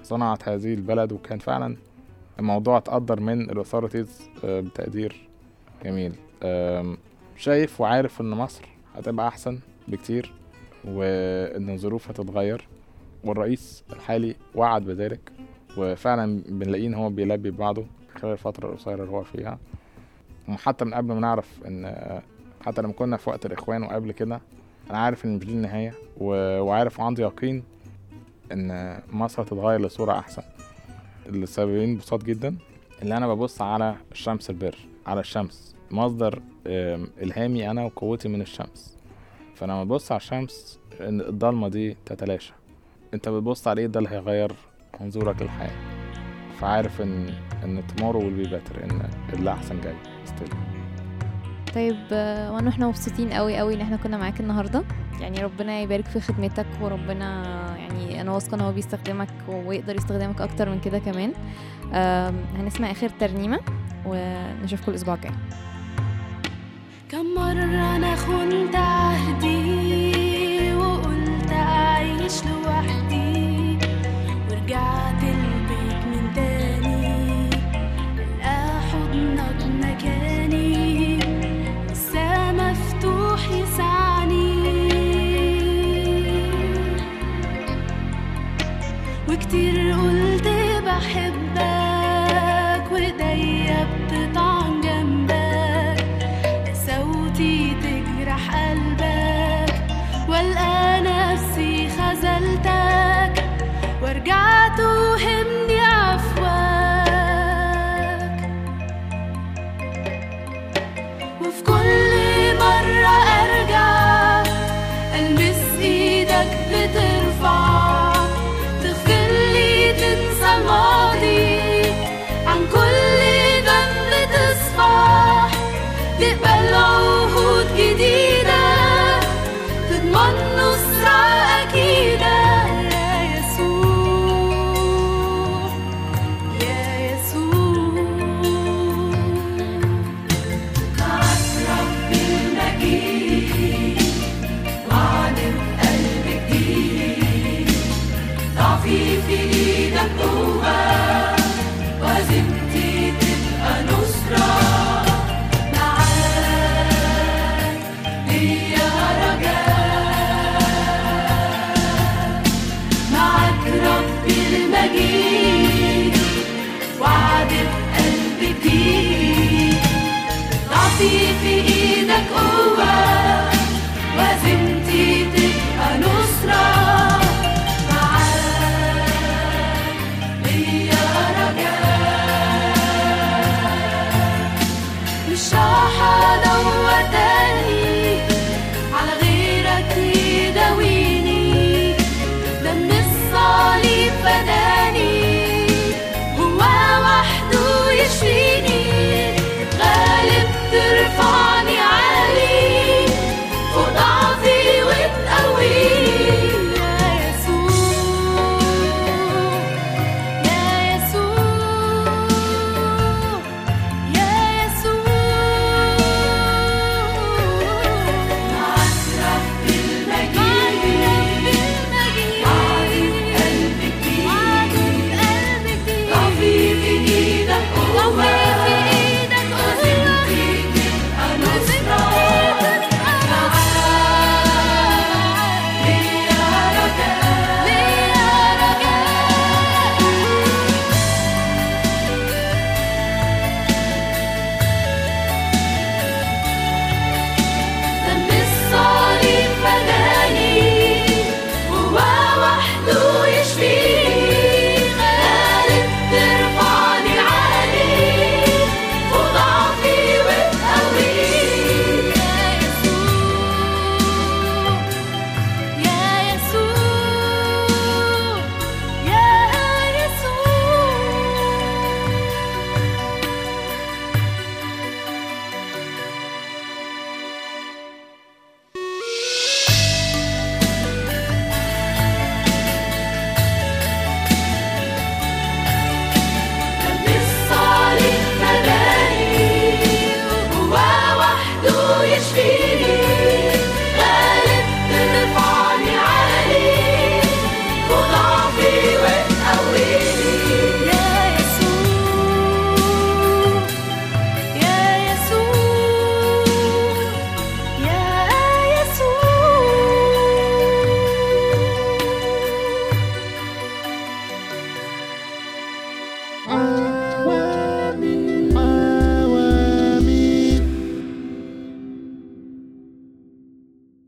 S2: صنعت هذه البلد وكان فعلا الموضوع اتقدر من الاثوريتيز بتقدير جميل آم، شايف وعارف ان مصر هتبقى احسن بكتير وان الظروف هتتغير والرئيس الحالي وعد بذلك وفعلا بنلاقيه ان هو بيلبي بعضه خلال الفترة القصيرة اللي هو فيها وحتى من قبل ما نعرف ان حتى لما كنا في وقت الاخوان وقبل كده انا عارف ان مش دي النهاية و- وعارف وعندي يقين ان مصر هتتغير لصورة احسن السببين بساط جدا اللي انا ببص على الشمس البر على الشمس مصدر آم، الهامي انا وقوتي من الشمس فلما ببص على الشمس ان الضلمه دي تتلاشى انت بتبص على ايه ده اللي هيغير منظورك للحياه فعارف ان ان tomorrow will be better ان اللي احسن جاي still
S3: طيب آه، وانا احنا مبسوطين قوي قوي ان احنا كنا معاك النهارده يعني ربنا يبارك في خدمتك وربنا يعني انا واثقه ان هو بيستخدمك ويقدر يستخدمك اكتر من كده كمان آم، هنسمع اخر ترنيمه ونشوفكم الاسبوع الجاي
S6: كم مرة أنا خنت عهدي وقلت أعيش لوحدي ورجعت